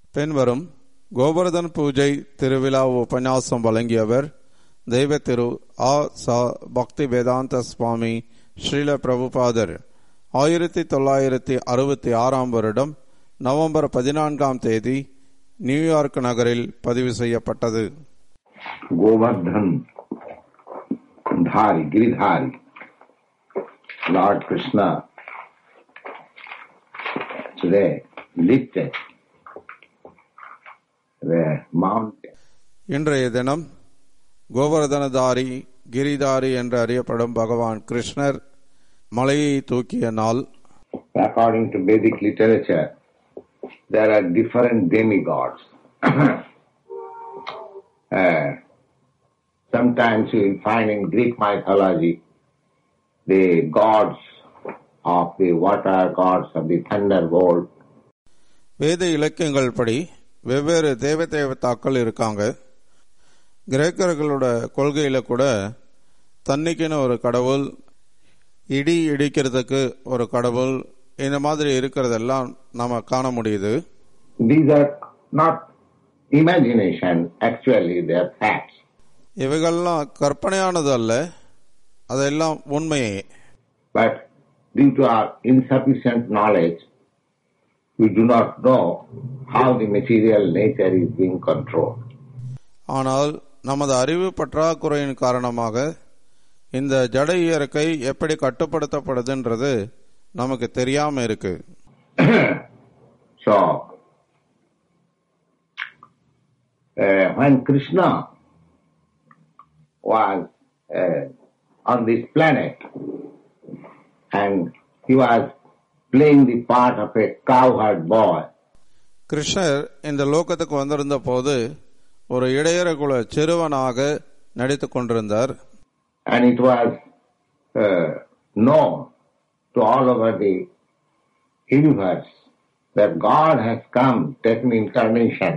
பின்வரும் கோவர்தன் பூஜை திருவிழா உபன்யாசம் வழங்கியவர் தெய்வ திரு ஆ ச பக்தி வேதாந்த சுவாமி ஸ்ரீல பிரபுபாதர் ஆயிரத்தி தொள்ளாயிரத்தி அறுபத்தி ஆறாம் வருடம் நவம்பர் பதினான்காம் தேதி நியூயார்க் நகரில் பதிவு செய்யப்பட்டது Govardhan Dhari, Giridhari, Lord Krishna today lifted the mountain. இன்றைய தினம் கோவர்தனதாரி கிரிதாரி என்று அறியப்படும் பகவான் கிருஷ்ணர் மலையை தூக்கிய நாள் According to Vedic literature, there are different demigods. Uh, sometimes you will find in Greek mythology the gods of the water, gods of the thunderbolt, வேத இலக்கியங்கள் படி வெவ்வேறு தேவ தேவதாக்கள் இருக்காங்க கிரேக்கர்களோட கொள்கையில கூட தன்னிக்குன்னு ஒரு கடவுள் இடி இடிக்கிறதுக்கு ஒரு கடவுள் இந்த மாதிரி இருக்கிறதெல்லாம் நாம காண முடியுது These are not imagination, actually they are facts. இவைகள்லாம் கற்பனையானது அல்ல அதெல்லாம் உண்மையே But due to our insufficient knowledge, we do not know how the material nature is being controlled. ஆனால் நமது அறிவு பற்றாக்குறையின் காரணமாக இந்த ஜட இயற்கை எப்படி கட்டுப்படுத்தப்படுதுன்றது நமக்கு தெரியாம இருக்கு So, uh, when Krishna was uh, on this planet and he was playing the part of a cowherd boy, கிருஷ்ணர் இந்த லோகத்துக்கு வந்திருந்த போது ஒரு இடையற குல சிறுவனாக நடித்துக் கொண்டிருந்தார் and it was uh, known to all over the universe that God has come, taken incarnation,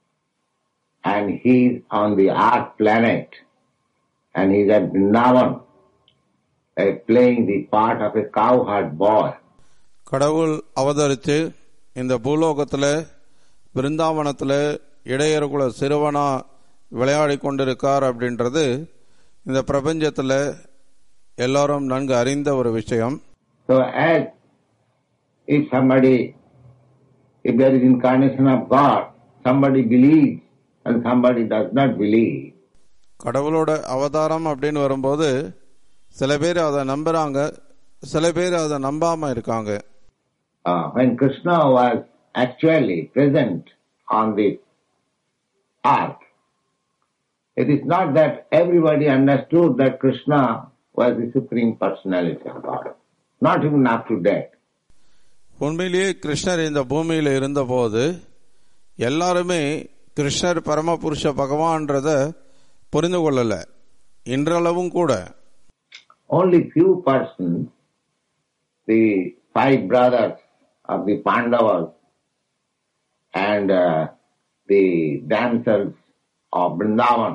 and he's on the earth planet, and he's at Vrindavan, uh, playing the part of a cowherd boy. கடவுள் அவதரித்து இந்த பூலோகத்துல பிருந்தாவனத்துல இடையற குல சிறுவனா விளையாடி கொண்டிருக்கார் அப்படின்றது இந்த பிரபஞ்சத்துல எல்லாரும் நன்கு அறிந்த ஒரு விஷயம் So as if somebody, if there is incarnation of God, somebody believes and somebody does not believe, கடவுளோட அவதாரம் அப்படின்னு வரும்போது சில பேர் அதை நம்புறாங்க சில பேர் அதை நம்பாம இருக்காங்க uh, when Krishna was actually present on this earth, it is not that everybody understood that Krishna was the Supreme Personality of God. Not even up to date. உண்மையிலேயே கிருஷ்ணர் இந்த பூமியில இருந்தபோது எல்லாருமே கிருஷ்ணர் பரமபுருஷ பகவான்றத புரிந்து கொள்ளல இன்றளவும் கூட Only few persons, the five brothers of the Pandavas and uh, the damsels of Vrindavan,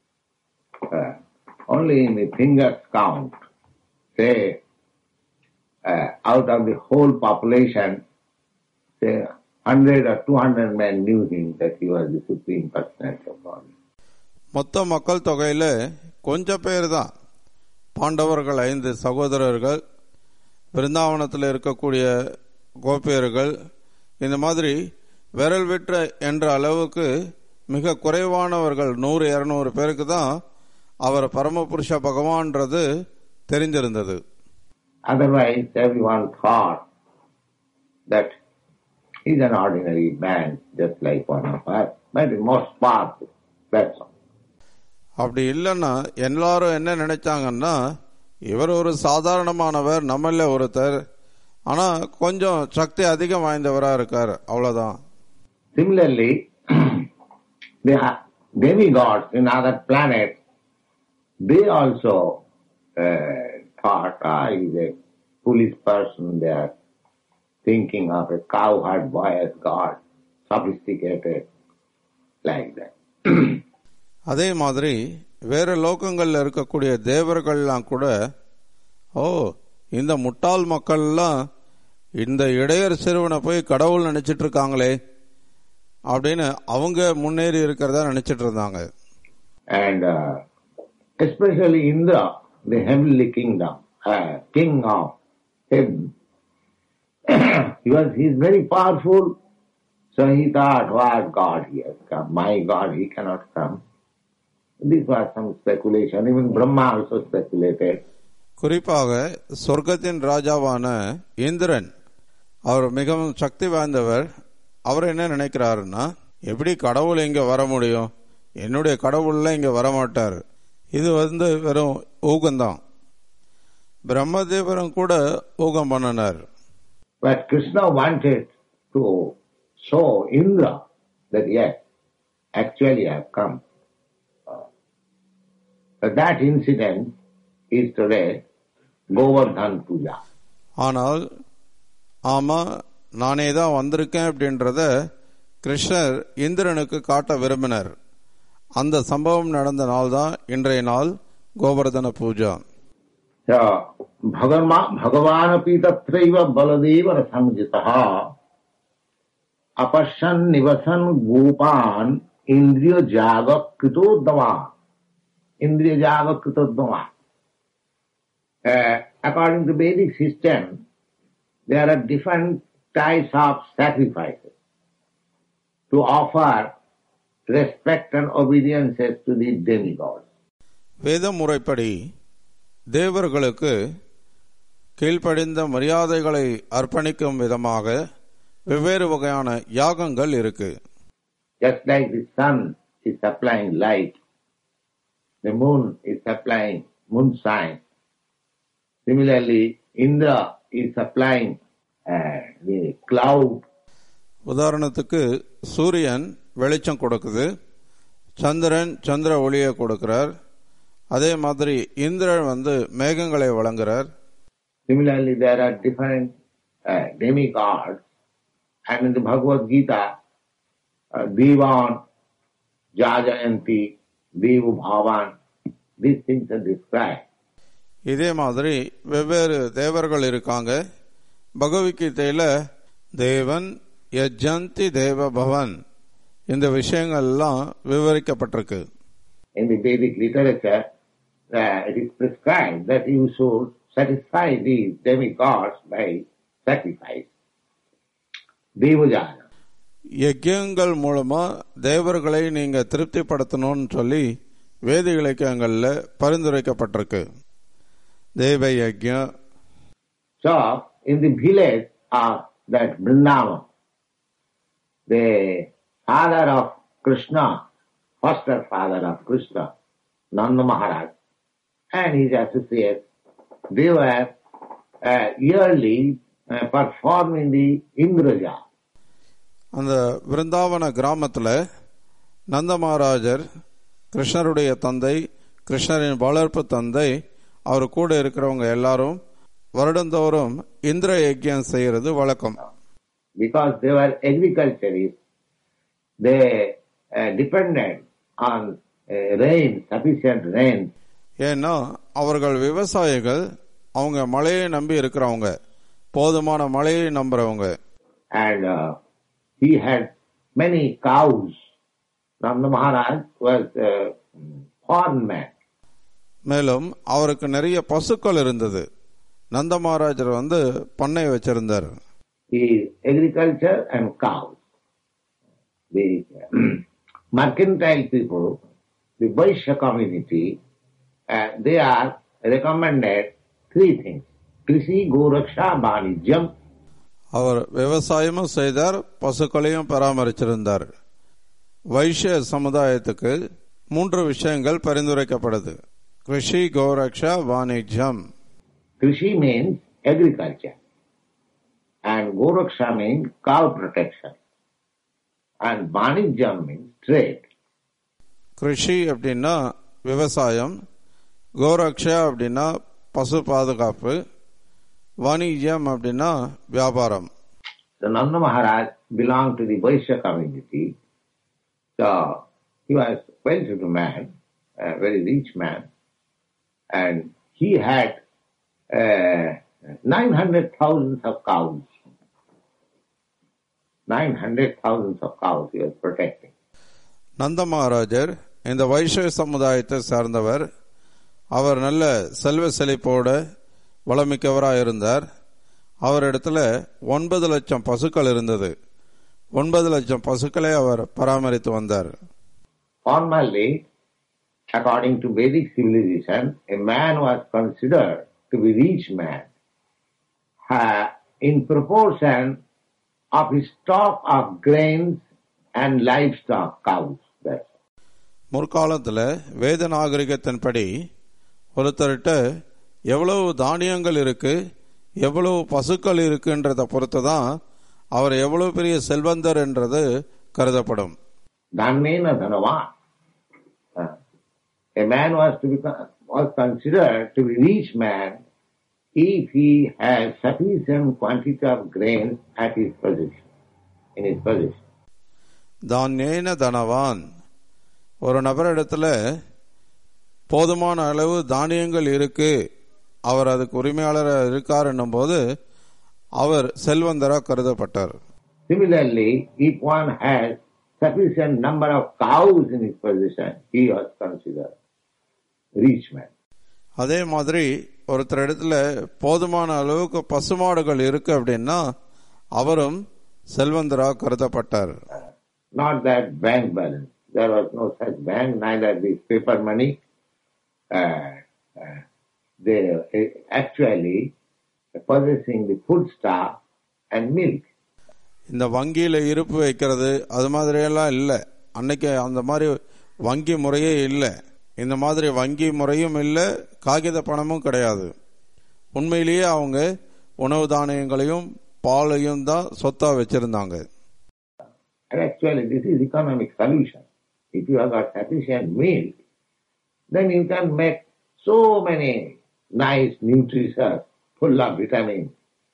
uh, only in the fingers count, say, uh, out of the whole population, say, 100 or 200 men knew him that he was the Supreme Personality of God. மொத்த மக்கள் தொகையில கொஞ்ச பேர் தான் பாண்டவர்கள் ஐந்து சகோதரர்கள் பிருந்தாவனத்தில் இருக்கக்கூடிய கோபியர்கள் இந்த மாதிரி விரல் விற்ற என்ற அளவுக்கு மிக குறைவானவர்கள் நூறு இருநூறு பேருக்கு தான் அவர் பரமபுருஷ பகவான்றது தெரிஞ்சிருந்தது Otherwise, everyone thought that he's an ordinary man, just like one of us, but the most powerful. That's all. அப்படி இல்லைன்னா எல்லாரும் என்ன நினைச்சாங்கன்னா இவர் ஒரு சாதாரணமானவர் நம்மள ஒருத்தர் ஆனா கொஞ்சம் சக்தி அதிகம் வாய்ந்தவரா இருக்கார் அவ்வளவுதான் Similarly, the demigods in other planets, they also uh, thought, ah, he's a foolish person, they are thinking of a cowherd boy as God, sophisticated, like that. அதே மாதிரி வேற லோகங்கள்ல இருக்கக்கூடிய தேவர்கள்லாம் கூட ஓ இந்த முட்டாள் மக்கள்லாம் இந்த இடையர் சிறுவனை போய் கடவுள் நினைச்சிட்டு இருக்காங்களே அப்படின்னு அவங்க முன்னேறி இருக்கிறதா நினைச்சிட்டு இருந்தாங்க And uh, especially Indra, the heavenly kingdom, uh, king of heaven, he was he is very powerful. So he thought, what God he has come? My God, he cannot come. This was some speculation. Even Brahma also speculated. குறிப்பாக சொர்க்கத்தின் ராஜாவான இந்திரன் அவர் மிகவும் சக்தி வாய்ந்தவர் அவர் என்ன நினைக்கிறாருன்னா எப்படி கடவுள் இங்க வர முடியும் என்னுடைய கடவுள்ல இங்க வரமாட்டார் இது வந்து வெறும் ஊகம்தான் பிரம்மதேவரும் கூட ஊகம் பண்ணினார் But Krishna wanted to show Indra that yes, actually I have come. Uh, but that incident is today Govardhan Puja. ஆனால் ஆமா நானே தான் வந்திருக்கேன் அப்படின்றத கிருஷ்ணர் இந்திரனுக்கு காட்ட விரும்பினர் அந்த சம்பவம் நடந்த நாள் தான் இன்றைய நாள் Govardhana Pooja So, Bhagama, Bhagavanapi tatraiva Baladevan samjitaha apashan nivasan gopan indriya jaga kritodama. Indriya jaga kritodama. Uh, according to Vedic system, there are different types of sacrifices to offer respect and obediences to the demigods. வேத முறைப்படி தேவர்களுக்கு கீழ்ப்படிந்த மரியாதைகளை அர்ப்பணிக்கும் விதமாக வெவ்வேறு வகையான யாகங்கள் இருக்கு Just like the sun is supplying light, the moon is supplying moonshine. Similarly, Indra is supplying uh, the cloud. உதாரணத்துக்கு சூரியன் வெளிச்சம் கொடுக்குது சந்திரன் சந்திர ஒளியை கொடுக்கிறார் அதே மாதிரி இந்திரன் வந்து மேகங்களை வழங்குறார் Similarly, there are different uh, demigods. And in the Bhagavad Gita, uh, Devan, Jajayanti, Devu Bhavan, these things are described. இதே மாதிரி வெவ்வேறு தேவர்கள் இருக்காங்க பகவத்கீதையில தேவன் யஜந்தி தேவ பவன் இந்த விஷயங்கள் எல்லாம் விவரிக்கப்பட்டிருக்கு in the Vedic literature, uh, it is prescribed that you should satisfy these demigods by sacrifice. Devajana. யஜ்யங்கள் மூலமா தேவர்களை நீங்க திருப்திப்படுத்தணும்னு சொல்லி வேத இலக்கியங்கள்ல பரிந்துரைக்கப்பட்டிருக்கு தேவ யஜ்யம் So, in the village of that Vrindavan, the father of Krishna, foster father of Krishna, Nanda Maharaj, and his associates, they were uh, yearly uh, performing the Indraja. அந்த விருந்தாவன கிராமத்துல நந்த மகாராஜர் கிருஷ்ணருடைய தந்தை கிருஷ்ணரின் வளர்ப்பு தந்தை அவர் கூட இருக்கிறவங்க எல்லாரும் வருடந்தோறும் இந்திர யஜ்யம் செய்யறது வழக்கம் because they were agriculturists, they uh, depended on uh, rain, sufficient rain, ஏன்னா அவர்கள் விவசாயிகள் அவங்க மழையை நம்பி இருக்கிறவங்க போதுமான மழையை நம்புறவங்க and uh, he had many cows. Nanda Maharaj was a farm man, மேலும் அவருக்கு நிறைய பசுக்கள் இருந்தது நந்த மகாராஜர் வந்து பண்ணை வச்சிருந்தார் he agriculture and cows. The mercantile people, the Vaishya community, uh, they are recommended three things. Krishi, Goraksha, Vanijam, அவர் விவசாயமும் செய்தார் பசுக்களையும் பராமரிச்சிருந்தார் வைஷ்ய சமுதாயத்துக்கு மூன்று விஷயங்கள் பரிந்துரைக்கப்படுது Krishi கோரக்ஷா வாணிஜ்யம் Krishi means agriculture and Goraksha means cow protection and Vanijam means trade. Krishi அப்படின்னா விவசாயம் கோரக்ஷா அப்படின்னா பசு பாதுகாப்பு வாணிஜ்யம் அப்படின்னா வியாபாரம் So Nanda Maharaj belonged to the Vaishya community. So he was well-to-do man, a very rich man, and he had uh, 900,000 of cows. 900,000 of cows he was protecting. நந்த மகாராஜர் இந்த வைஷ்ய சமுதாயத்தை சார்ந்தவர் அவர் நல்ல செல்வ செழிப்போட வளமிக்கவராக இருந்தார் அவரிடத்துல ஒன்பது லட்சம் பசுக்கள் இருந்தது ஒன்பது லட்சம் பசுக்களை அவர் பராமரித்து வந்தார் Formerly, according to Vedic civilization, a man was considered to be rich man uh, in proportion of his stock of grains and livestock, cows. That's all. முற்காலத்தில் வேத நாகரிகத்தின்படி ஒருத்தர்கிட்ட எவ்வளவு தானியங்கள் இருக்கு எவ்வளவு பசுக்கள் இருக்குன்றதை பொறுத்து தான் அவர் எவ்வளவு பெரிய செல்வந்தர் என்றது கருதப்படும் Dhanena Dhanavan. Uh, a man was to be was considered to be rich man if he has sufficient quantity of grain at his possession, in his possession. தானியேன தனவான் ஒரு நபரிடத்துல போதுமான அளவு தானியங்கள் இருக்கு அவர் அதுக்கு உரிமையாளராக இருக்கார் என்னும் போது அவர் செல்வந்தராக கருதப்பட்டார் Similarly, if one has sufficient number of cows in his possession, he was considered rich man. அதே மாதிரி ஒருத்தர் இடத்துல போதுமான அளவுக்கு பசுமாடுகள் இருக்கு அப்படின்னா அவரும் செல்வந்தராக கருதப்பட்டார் Not that bank balance. There was no such bank, neither this paper money. Uh, uh, they uh, actually possessing the food stuff and milk. இந்த வங்கியில இருப்பு வைக்கிறது அது மாதிரியெல்லாம் இல்லை அன்னைக்கு அந்த மாதிரி வங்கி முறையே இல்லை இந்த மாதிரி வங்கி முறையும் இல்லை காகித பணமும் கிடையாது உண்மையிலேயே அவங்க உணவு தானியங்களையும் பாலையும் தான் சொத்தா வச்சிருந்தாங்க And actually, this is economic solution. If you have got sufficient milk, then you can make so many nice nutritious, full of vitamin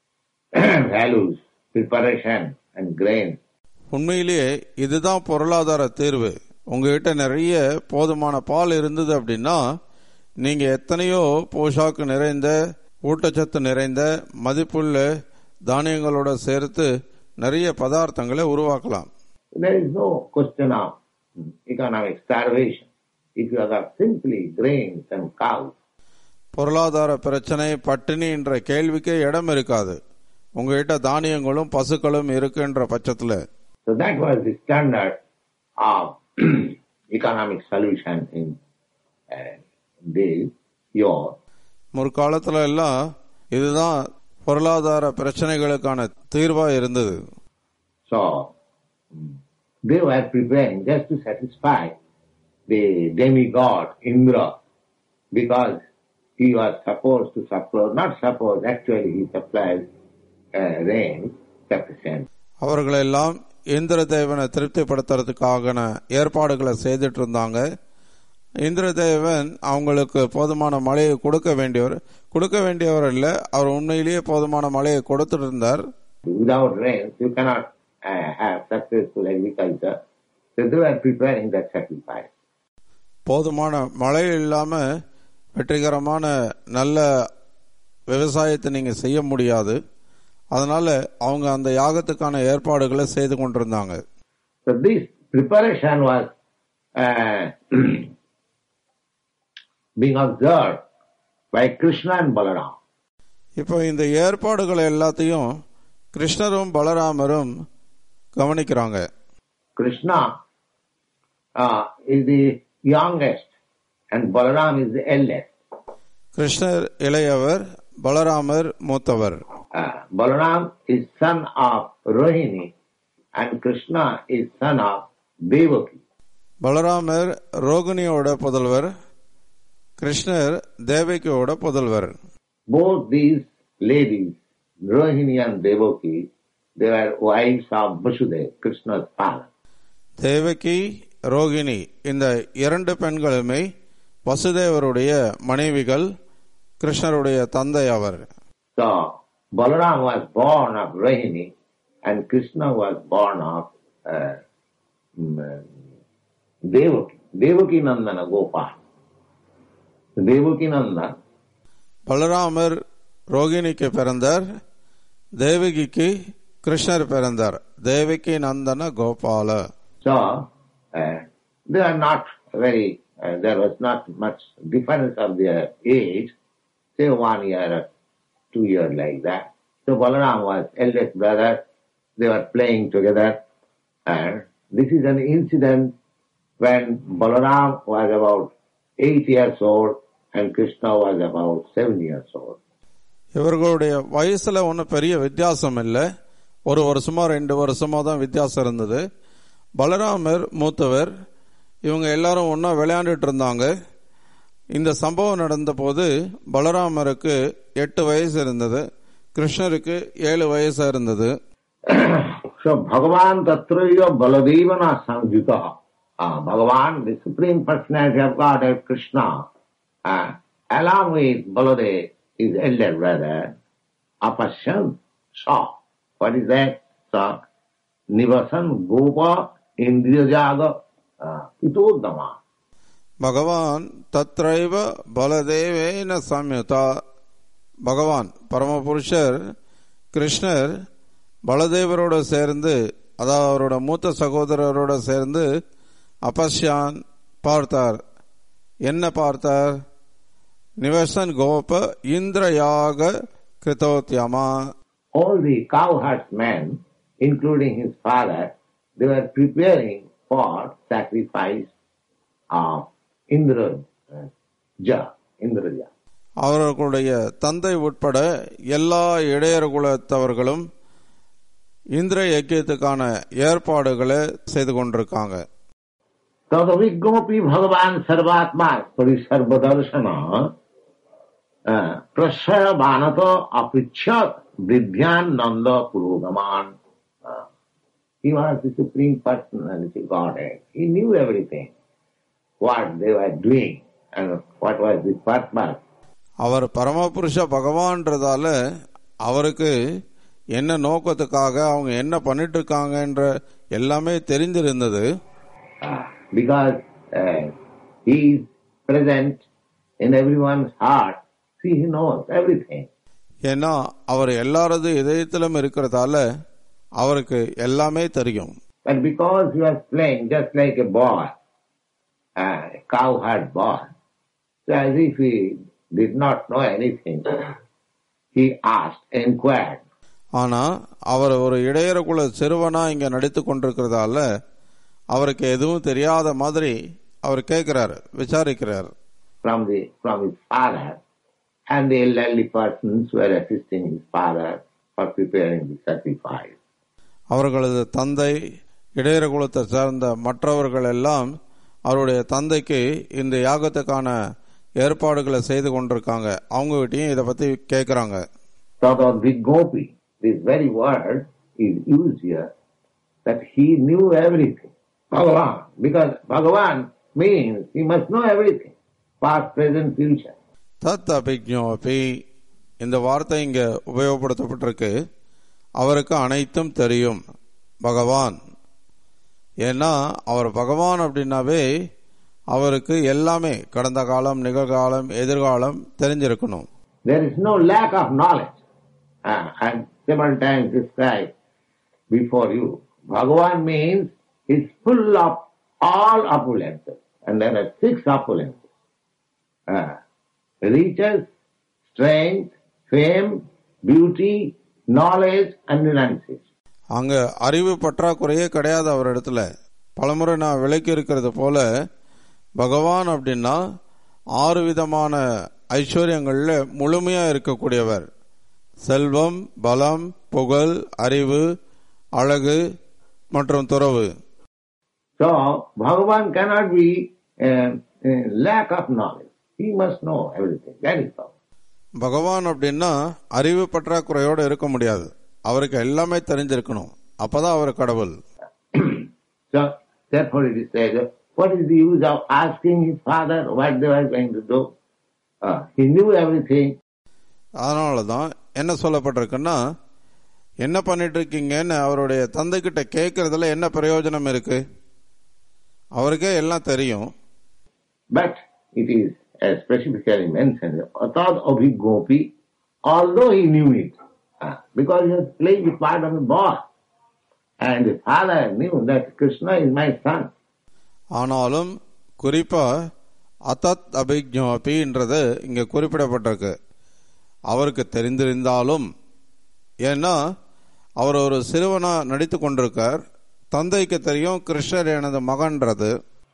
values, preparation and grain. உண்மையிலேயே இதுதான் பொருளாதார தீர்வு உங்ககிட்ட நிறைய போதுமான பால் இருந்தது அப்படின்னா நீங்க எத்தனையோ போஷாக்கு நிறைந்த ஊட்டச்சத்து நிறைந்த மதிப்புள்ள தானியங்களோட சேர்த்து நிறைய பதார்த்தங்களை உருவாக்கலாம் There is no question of economic starvation. If you have got simply grains and cows, பொருளாதார பிரச்சனை பட்டினி என்ற கேள்விக்கே இடம் இருக்காது உங்ககிட்ட தானியங்களும் பசுக்களும் இருக்குன்ற பட்சத்துல so that was the standard of economic solution in uh, this year. முற்காலத்துல எல்லாம் இதுதான் பொருளாதார பிரச்சனைகளுக்கான தீர்வா இருந்தது So mm, they were preparing just to satisfy the demigod Indra because he was supposed to supply, not supposed, actually he supplied uh, rain sufficient. அவர்களெல்லாம் இந்திர தேவனை திருப்திப்படுத்துறதுக்காக ஏற்பாடுகளை செய்துட்டு இருந்தாங்க இந்திர தேவன் அவங்களுக்கு போதுமான மழையை கொடுக்க வேண்டியவர் கொடுக்க வேண்டியவர் இல்லை அவர் உண்மையிலேயே போதுமான மழையை கொடுத்துட்டு இருந்தார் Without rain, you cannot uh, have successful agriculture. So they were preparing that sacrifice. போதுமான மழை இல்லாம வெற்றிகரமான நல்ல விவசாயத்தை நீங்க செய்ய முடியாது அதனால அவங்க அந்த யாகத்துக்கான ஏற்பாடுகளை செய்து கொண்டிருந்தாங்க So this preparation was uh, being observed by Krishna and Balaram. இப்போ இந்த ஏற்பாடுகளை எல்லாத்தையும் கிருஷ்ணரும் பலராமரும் கவனிக்கிறாங்க Krishna uh, is the youngest and Balaram is the eldest. கிருஷ்ணர் இளையவர் பலராமர் மூத்தவர் Uh, Balaram is son of Rohini and Krishna is son of Devaki. பலராமர் ரோகிணியோட புதல்வர் கிருஷ்ணர் தேவகியோட புதல்வர் Both these ladies, Rohini and Devaki, they were wives of Vasudev, Krishna's father. Devaki Rohini இந்த இரண்டு பெண்களுமே வசுதேவருடைய மனைவிகள் கிருஷ்ணருடைய தந்தை அவர் So Balaram was born of Rohini and Krishna was born of uh, mm, uh, Devaki. Devaki Nandana Gopal. So Devaki Nandana பலராமர் ரோகிணிக்கு பிறந்தார் தேவகிக்கு கிருஷ்ணர் பிறந்தார் தேவிக்கு நந்தன Gopala So, uh, they are not very, uh, there was not much difference of their age, say one year or two years like that. So Balaram was eldest brother, they were playing together, and this is an incident when Balaram was about eight years old and Krishna was about seven years old. இவர்களுடைய வயசுல ஒன்றும் பெரிய வித்தியாசம் இல்லை ஒரு வருஷமா ரெண்டு வருஷமா தான் வித்தியாசம் இருந்தது பலராமர் மூத்தவர் இவங்க எல்லாரும் ஒன்றா விளையாண்டுட்டு இருந்தாங்க இந்த சம்பவம் நடந்த போது பலராமருக்கு எட்டு வயசு இருந்தது கிருஷ்ணருக்கு ஏழு வயசா இருந்தது so Bhagavan Tatraya Baladevana Samjita. Uh, Bhagavan, the Supreme Personality of Godhead Krishna, uh, along with Baladev, his elder brother, Apasyan, saw. What is that? Saw. Nivasan Gopa Indriyajaga uh, Pitodama. பகவான் தத்ரைவ பலதேவேன சம்யுதா பகவான் பரமபுருஷர் கிருஷ்ணர் பலதேவரோட சேர்ந்து அதாவது அவரோட மூத்த சகோதரரோட சேர்ந்து அபஸ்யான் பார்த்தார் என்ன பார்த்தார் நிவசன் கோப இந்திரயாக கிருதோத்யமா All the cowherdsmen, including his father, they were preparing for sacrifice of Indra, uh, Ja, Indraja. அவர்களுடைய தந்தை உட்பட எல்லா இடையர் குலத்தவர்களும் இந்திர யக்கியத்துக்கான ஏற்பாடுகளை செய்து கொண்டிருக்காங்க तदभिज्ञोपि भगवान सर्वात्मा परिसर्वदर्शन प्रशय बानत अपृच्छत विद्यान नंद पुरोगमान He was the supreme personality Godhead. He knew everything, what they were doing and what was the purpose. அவர் பரமபுருஷ பகவான்றதால அவருக்கு என்ன நோக்கத்துக்காக அவங்க என்ன பண்ணிட்டு இருக்காங்கன்ற எல்லாமே தெரிஞ்சிருந்தது Uh, because uh, he is present in everyone's heart. See, he knows everything. ஏன்னா அவர் எல்லாரது இதயத்திலும் இருக்கிறதால அவருக்கு எல்லாமே தெரியும் But because he was playing just like a boy, uh, a cowherd boy, so as if he did not know anything, he asked, inquired. ஆனா அவர் ஒரு இடையறக்குள்ள சிறுவனா இங்க நடித்து கொண்டிருக்கிறதால அவருக்கு எதுவும் தெரியாத மாதிரி அவர் கேட்கிறார் விசாரிக்கிறார் from the from his father, and the elderly persons were assisting his father for preparing the sacrifice. அவர்களது தந்தை இடையற குலத்தை சார்ந்த மற்றவர்கள் எல்லாம் அவருடைய தந்தைக்கு இந்த யாகத்துக்கான ஏற்பாடுகளை செய்து கொண்டிருக்காங்க அவங்க கிட்டயும் இதை பத்தி கேட்கறாங்க Tadadvigopi, this very word is used here, that he knew everything. Bhagavan, because Bhagavan means he must know everything, past, present, future. தத் அபிஜோபி இந்த வார்த்தை இங்க உபயோகப்படுத்தப்பட்டிருக்கு அவருக்கு அனைத்தும் தெரியும் பகவான் ஏன்னா அவர் பகவான் அப்படின்னாவே அவருக்கு எல்லாமே கடந்த காலம் நிகழ்காலம் எதிர்காலம் தெரிஞ்சிருக்கணும் There is no lack of knowledge. Uh, and several times described before you. Bhagavan means he's full of all opulences. And there are six opulences. Uh, riches, strength, fame, beauty, knowledge, and renunciation. அங்க அறிவு பற்றாக்குறையே கிடையாது அவர் இடத்துல பலமுறை நான் விளக்கி இருக்கிறது போல பகவான் அப்படின்னா ஆறு விதமான ஐஸ்வர்யங்கள்ல முழுமையா இருக்கக்கூடியவர் செல்வம் பலம் புகழ் அறிவு அழகு மற்றும் துறவு So, Bhagavan cannot be uh, uh, lack of knowledge. He must know everything. That is all. பகவான் அப்படின்னா அறிவு பற்றாக்குறையோட இருக்க முடியாது அவருக்கு எல்லாமே தெரிஞ்சிருக்கணும் அப்பதான் அவர் கடவுள் So, therefore it is said, what is the use of asking his father what they were going to do? Uh, he knew everything. அதனால தான் என்ன சொல்லப்பட்டிருக்குன்னா என்ன பண்ணிட்டு இருக்கீங்கன்னு அவருடைய தந்தை கிட்ட கேட்கறதுல என்ன பிரயோஜனம் இருக்கு அவருக்கே எல்லாம் தெரியும் But it is as specifically mentioned, Atad Abhigopi, although he knew it, uh, because he was playing the part of a boss. And the father knew that Krishna is my son. ஆனாலும் குறிப்பா அத்தத் அபிஜோபின்றது இங்க குறிப்பிடப்பட்டிருக்கு அவருக்கு தெரிந்திருந்தாலும் ஏன்னா அவர் ஒரு சிறுவனா நடித்து கொண்டிருக்கார் தந்தைக்கு தெரியும் கிருஷ்ணர் எனது மகன்றது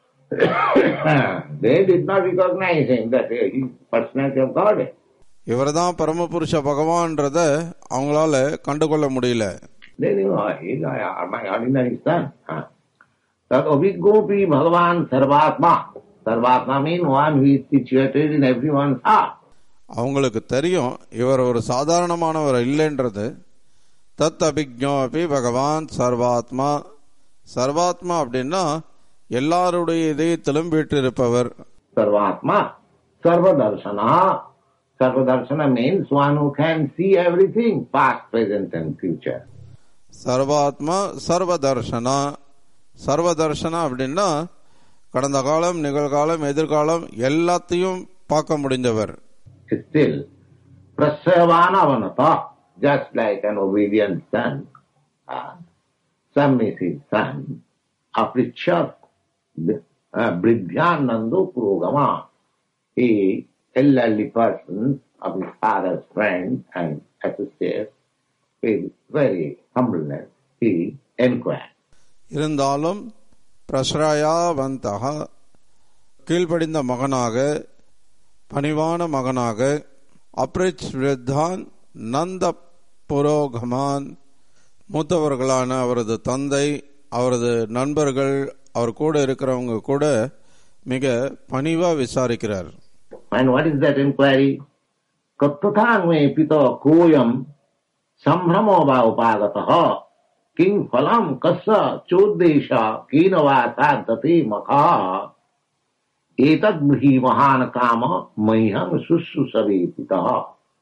they did not recognize him that he is personality of God. இவர்தான் பரமபுருஷ பகவான்றத அவங்களால கண்டுகொள்ள முடியல They knew, oh, he is my ordinary son. Huh. That Abhigopi Bhagavan Sarvatma. Sarvatma means one who is situated in everyone's heart. அவங்களுக்கு தெரியும் இவர் ஒரு சாதாரணமானவர் இல்லைன்றது தத் அபிஜோபி பகவான் சர்வாத்மா சர்வாத்மா அப்படின்னா எல்லாருடைய இதயத்திலும் வீற்றிருப்பவர் Sarvatma. Sarvadarshana. Sarvadarshana means one who can see everything, past, present and future. சர்வாத்மா சர்வதர்ஷனா சர்வதர்ஷனா அப்படின்னா கடந்த காலம் நிகழ்காலம் எதிர்காலம் எல்லாத்தையும் பார்க்க முடிந்தவர் Still, Prasavana Vanata, just like an obedient son, uh, submissive son, Aprichat, uh, Bridhyanando Purugama, he elderly person of his father's friend and associate, with very humbleness, he inquired. இருந்தாலும் பிரஸ்ரயாவந்தக கீழ்ப்படிந்த மகனாக பணிவான மகனாக அப்ரிச் விருத்தான் நந்த புரோகமான் மூத்தவர்களான அவரது தந்தை அவரது நண்பர்கள் அவர் கூட இருக்கிறவங்க கூட மிக பணிவா விசாரிக்கிறார் And what is that inquiry? Kattathanve pito koyam sambhramo va upagataha king phalam kassa choddesha kinava sadhati makha etad brihi mahan kama mayham sussusavi pitaha.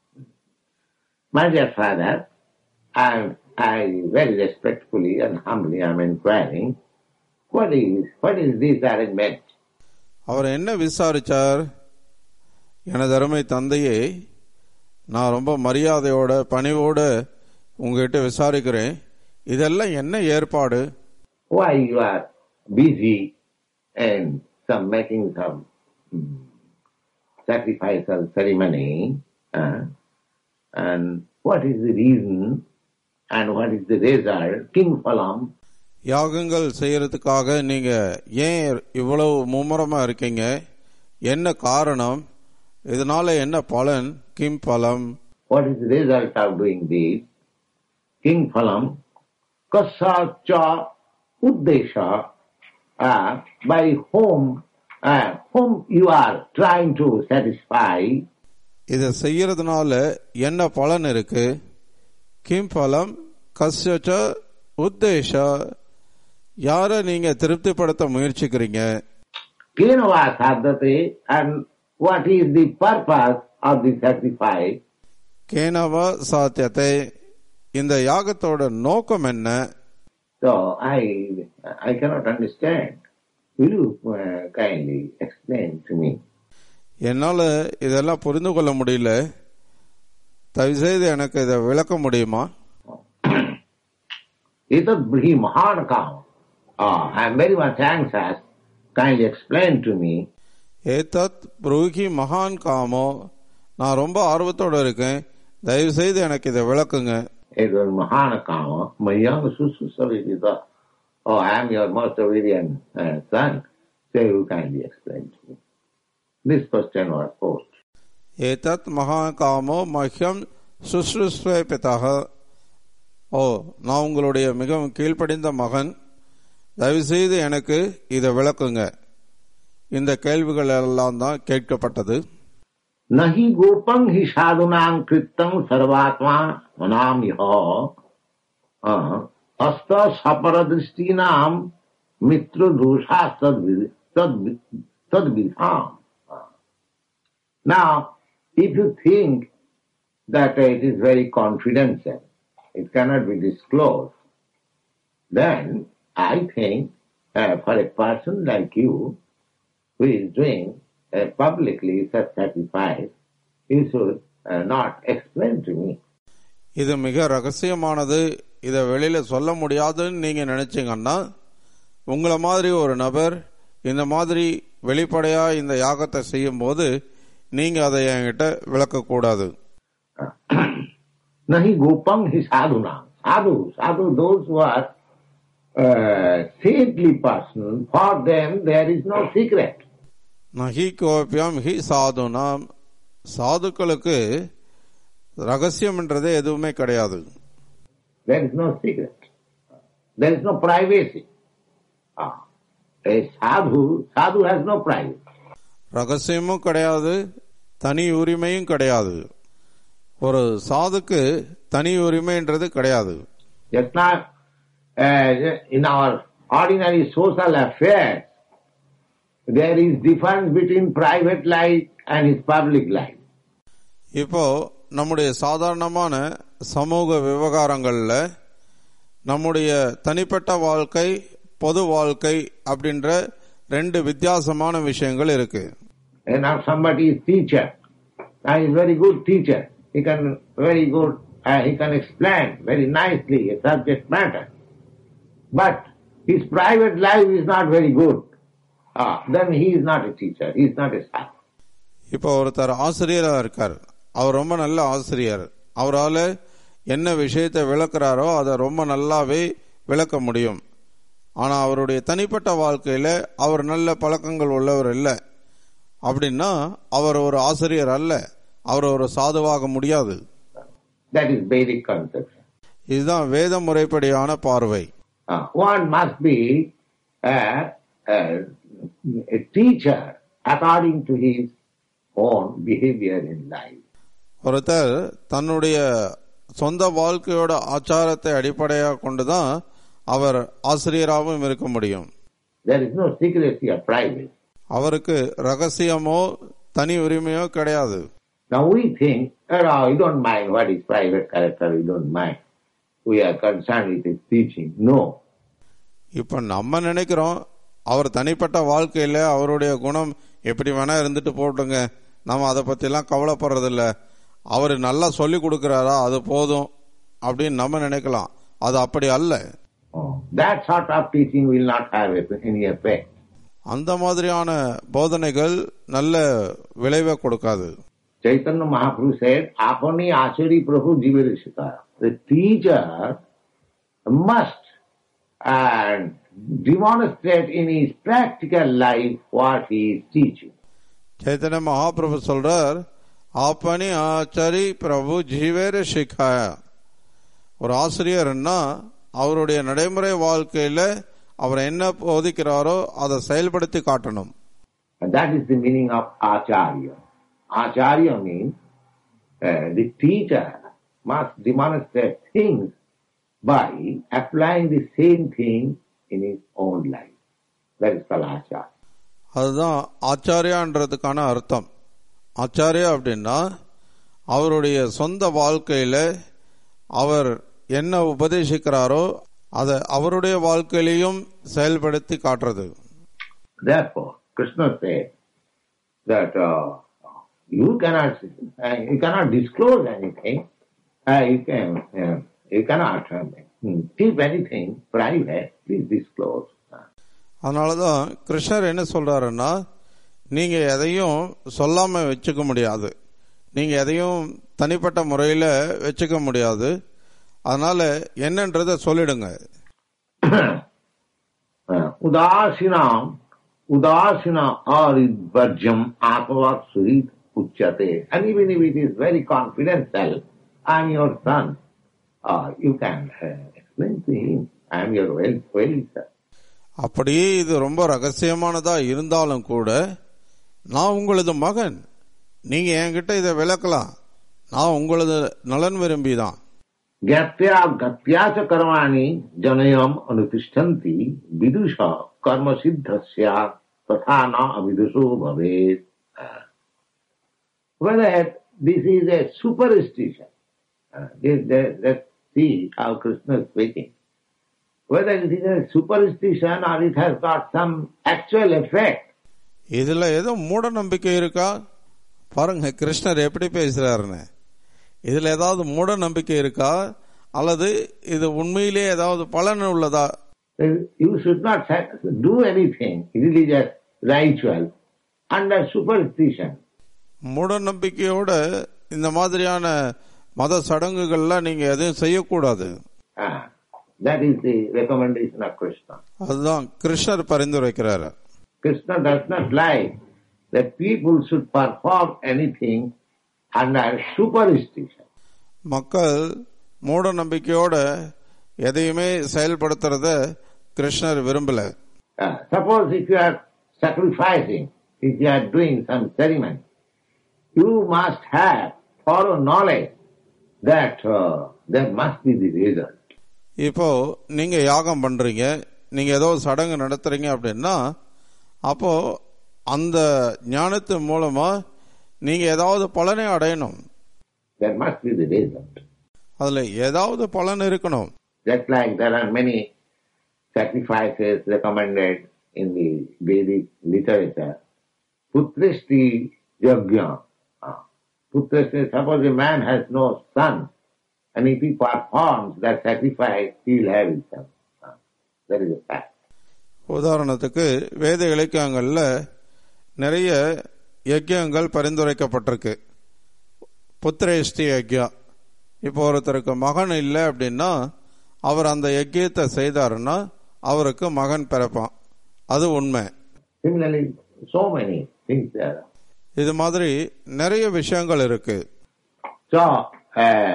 My dear father, I, I very respectfully and humbly am inquiring, what is, what is this arrangement? அவர் என்ன விசாரிச்சார் எனது அருமை தந்தையே நான் ரொம்ப மரியாதையோட பணிவோட உங்ககிட்ட விசாரிக்கிறேன் இதெல்லாம் என்ன ஏற்பாடு why you are busy and some making some mm, sacrificial ceremony, uh, and what is the reason and what is the result? King Phalam, யாகங்கள் செய்யறதுக்காக நீங்க ஏன் இவ்வளவு மும்முரமா இருக்கீங்க என்ன காரணம் இதனால என்ன பலன் கிம் பலம் what is the result of doing this? King Phalam, Kassa cha Uddesha, uh, by whom, uh, whom you are trying to satisfy, இதை செய்யறதுனால என்ன பலன் இருக்கு கிம் பலம் கஸ்யச்ச உத்தேஷ யார நீங்க திருப்திப்படுத்த முயற்சிக்கிறீங்க Kenava sadhate and what is the purpose of the sacrifice? கேனவ சாத்தியத்தை இந்த யாகத்தோட நோக்கம் என்ன So I I cannot understand. Will you uh, kindly explain to me? என்னால இதெல்லாம் புரிந்து கொள்ள முடியல தயவுசெய்து எனக்கு இதை விளக்க முடியுமா Etad brihi mahan kama. Ah, I am very much anxious. Kindly explain to me. ஏதத் புரூகி மகான் காமோ நான் ரொம்ப ஆர்வத்தோட இருக்கேன் தயவுசெய்து எனக்கு இதை விளக்குங்க Etad mahan kama. Mayang sususavitita. Oh, I am your most obedient uh, son. So you kindly explain to me. This question was posed. ஏதத் மகா காமோ மஹ்யம் சுஸ்ருஸ்வே பிதாக ஓ நான் உங்களுடைய மிகவும் கீழ்ப்படிந்த மகன் தயவுசெய்து எனக்கு இதை விளக்குங்க இந்த கேள்விகள் எல்லாம் தான் கேட்கப்பட்டது नहि गोपं हि साधुनां कृतं सर्वात्मा नाम अस्त सपर दृष्टिनां मित्र दोषा तद्विधाम Now, if you think that it is very confidential, it cannot be disclosed, then I think uh, for a person like you who is doing uh, publicly such sacrifice, you should uh, not explain to me. இது மிக ரகசியமானது இதை வெளியில சொல்ல முடியாதுன்னு நீங்க நினைச்சீங்கன்னா உங்களை மாதிரி ஒரு நபர் இந்த மாதிரி வெளிப்படையா இந்த யாகத்தை செய்யும் போது நீங்க அதை என்கிட்ட விளக்கக்கூடாது Nahi gopam hi sadhuna. Sadhu, sadhu, those who are uh, saintly person, for them there is no secret. நகி கோபியம் ஹி சாதுனாம் சாதுக்களுக்கு ரகசியம்ன்றதே எதுவுமே கிடையாது There is no secret. There is no privacy. Ah. A sadhu, sadhu has no privacy. ரகசியமும் கிடையாது தனி உரிமையும் கிடையாது ஒரு சாதுக்கு தனி உரிமைன்றது கிடையாது Just now, uh, in our ordinary social affairs, there is difference between private life and his public life. இப்போ நம்முடைய சாதாரணமான சமூக விவகாரங்கள்ல நம்முடைய தனிப்பட்ட வாழ்க்கை பொது வாழ்க்கை அப்படின்ற ரெண்டு வித்தியாசமான விஷயங்கள் இருக்கு And now somebody is teacher. Now he is very good teacher. He can very good, uh, he can explain very nicely a subject matter. But his private life is not very good. Ah, then he is not a teacher. He is not a sadhu. இப்போ ஒருத்தர் ஆசிரியரா இருக்கார் அவர் ரொம்ப நல்ல ஆசிரியர் அவரால் என்ன விஷயத்தை விளக்குறாரோ அதை ரொம்ப நல்லாவே விளக்க முடியும் ஆனா அவருடைய தனிப்பட்ட வாழ்க்கையில அவர் நல்ல பழக்கங்கள் உள்ளவர் இல்லை அப்படின்னா அவர் ஒரு ஆசிரியர் அல்ல அவர் ஒரு சாதுவாக முடியாது That is Vedic conception. இதுதான் வேத முறைப்படியான பார்வை Ah, one must be a, a, a teacher according to his own behavior in life. ஒருத்தர் தன்னுடைய சொந்த வாழ்க்கையோட ஆச்சாரத்தை அடிப்படையாக கொண்டுதான் அவர் ஆசிரியராகவும் இருக்க முடியும் There is no secrecy or privacy. அவருக்கு ரகசியமோ தனி உரிமையோ கிடையாது Now we think, oh, no, we don't mind what is private character, we don't mind. We are concerned with his teaching. No. இப்ப நம்ம நினைக்கிறோம் அவர் தனிப்பட்ட வாழ்க்கையில அவருடைய குணம் எப்படி வேணா இருந்துட்டு போட்டுங்க நம்ம அதை பத்திலாம் கவலைப்படுறதில்ல அவர் நல்லா சொல்லி கொடுக்கறாரா அது போதும் அப்படின்னு நம்ம நினைக்கலாம் அது அப்படி அல்ல Oh, That sort of teaching will not have any effect. அந்த மாதிரியான போதனைகள் நல்ல விளைவை கொடுக்காது Chaitanya Mahaprabhu said, Apani Achari Prabhu Jivarishita. The teacher must uh, demonstrate in his practical life what he is teaching. Chaitanya Mahaprabhu சொல்றார் ஆப்பனி ஆச்சாரி பிரபு ஜீவேர சிக்காய ஒரு ஆசிரியர்னா அவருடைய நடைமுறை வாழ்க்கையில அவர் என்ன போதிக்கிறாரோ அதை செயல்படுத்தி காட்டணும் And that is the meaning of Acharya. Acharya means uh, the teacher must demonstrate things by applying the same thing in his own life. That is called Acharya. அதுதான் ஆச்சாரியான்றதுக்கான அர்த்தம் ஆச்சாரியா அப்படின்னா அவருடைய சொந்த வாழ்க்கையில அவர் என்ன உபதேசிக்கிறாரோ அதை அவருடைய வாழ்க்கையிலையும் செயல்படுத்தி காட்டுறது Therefore, Krishna said that uh, you cannot uh, you cannot disclose anything. Uh, you can uh, you cannot uh, keep anything private. Please disclose. Uh, அதனாலதான் கிருஷ்ணர் என்ன சொல்றாருன்னா நீங்க எதையும் சொல்லாம வச்சுக்க முடியாது நீங்க எதையும் தனிப்பட்ட முறையில வச்சுக்க முடியாது அதனால என்னன்றத சொல்லிடுங்க uh, Udasinam, Udasina aridvarjam apavat surit uchyate. And even if it is very confidential, I am your son. Uh, you can uh, explain to him, I am your well, well sir. அப்படியே இது ரொம்ப ரகசியமானதா இருந்தாலும் கூட நான் உங்களது மகன் நீங்க என்கிட்ட இதை விளக்கலாம் நான் உங்களது நலன் விரும்பி தான் ज्ञात्या गत्या च कर्माणि जनयम अनुतिष्ठन्ति विदुष कर्म सिद्धस्य तथा न अविदुषो भवेत् whether this is a superstition uh, this, that, that, see how Krishna is speaking whether it is a superstition or it has got some actual effect இதுல ஏதோ மூட நம்பிக்கை இருக்கா பாருங்க கிருஷ்ணர் எப்படி பேசுறாருன்னு இதுல ஏதாவது மூட நம்பிக்கை இருக்கா அல்லது இது உண்மையிலே ஏதாவது பலன் உள்ளதா You should not sac- do anything religious ritual under superstition. மூட நம்பிக்கையோட இந்த மாதிரியான மத சடங்குகள்லாம் நீங்க எதையும் செய்யக்கூடாது Ah, that is the recommendation of Krishna. அதுதான் கிருஷ்ணர் பரிந்துரைக்கிறாரு Krishna does not like that people should perform anything under superstition. மக்கள் மூட நம்பிக்கையோட எதையுமே செயல்படுத்துறத கிருஷ்ணர் விரும்பல Uh, suppose if you are sacrificing, if you are doing some ceremony, you must have thorough knowledge that uh, there must be the result. இப்போ நீங்க யாகம் பண்றீங்க நீங்க ஏதோ சடங்கு நடத்துறீங்க அப்படின்னா அப்போ அந்த ஞானத்து மூலமா நீங்க ஏதாவது பலனை அடையணும் There must be the result. அதுல ஏதாவது பலன் இருக்கணும் Just like there are many sacrifices recommended in the Vedic literature. Putrishti yajna. Ah. Putrishti, suppose a man has no son, and if he performs that sacrifice, he will have his son. Ah. That is a fact. உதாரணத்துக்கு வேத இலக்கியங்கள்ல நிறைய யஜ்யங்கள் பரிந்துரைக்கப்பட்டிருக்கு புத்திரேஷ்டி யஜ்யா இப்போ ஒருத்தருக்கு மகன் இல்லை அப்படின்னா அவர் அந்த யஜ்யத்தை செய்தாருன்னா அவருக்கு மகன் பிறப்பான் அது உண்மை Similarly, so many things there. are. இது மாதிரி நிறைய விஷயங்கள் இருக்கு So, uh,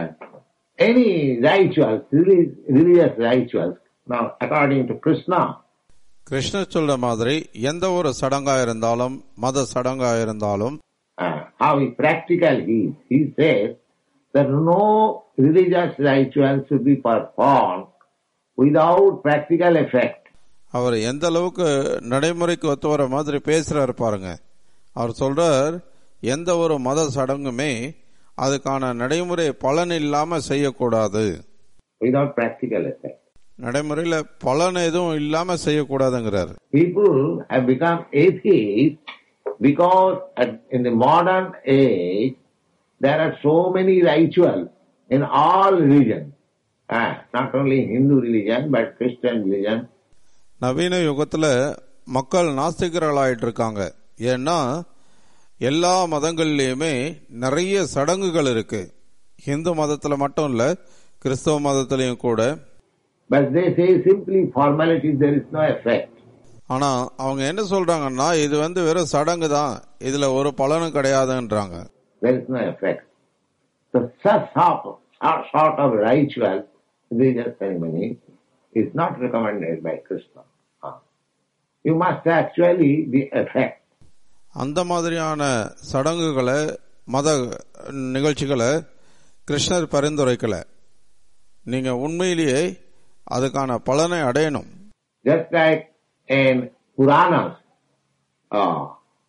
any rituals, reli- religious rituals, now according to Krishna, கிருஷ்ணர் சொல்ற மாதிரி எந்த ஒரு சடங்கா இருந்தாலும் மத சடங்கா இருந்தாலும் uh, how practical he is. He says that no religious ritual should be performed without practical effect. அவர் எந்த அளவுக்கு நடைமுறைக்கு ஒத்து வர மாதிரி பேசுறாரு பாருங்க அவர் சொல்றார் எந்த ஒரு மத சடங்குமே அதுக்கான நடைமுறை பலன் இல்லாம செய்யக்கூடாது Without practical effect. நடைமுறையில பலன் எதுவும் இல்லாம செய்யக்கூடாதுங்கிறார் People have become atheists because at- in the modern age there are so many rituals in all religions. Ah, not only Hindu religion but Christian religion. நவீன யுகத்துல மக்கள் நாஸ்திகர்களாயிட்டு இருக்காங்க ஏன்னா எல்லா மதங்கள்லயுமே நிறைய சடங்குகள் இருக்கு இந்து மதத்துல மட்டும் இல்ல கிறிஸ்தவ மதத்திலையும் கூட But they say simply formalities, there is no effect. ஆனா அவங்க என்ன சொல்றாங்கன்னா இது வந்து வெறும் சடங்கு தான் இதுல ஒரு பலனும் கிடையாதுன்றாங்க there is no effect. So such sort of, sort of ritual, religious ceremony, is not recommended by Krishna. Ah. You must actually be effect. அந்த மாதிரியான சடங்குகளை மத நிகழ்ச்சிகளை கிருஷ்ணர் பரிந்துரைக்கல நீங்க உண்மையிலேயே அதுக்கான பலனை அடையணும் Just like in Puranas, ah,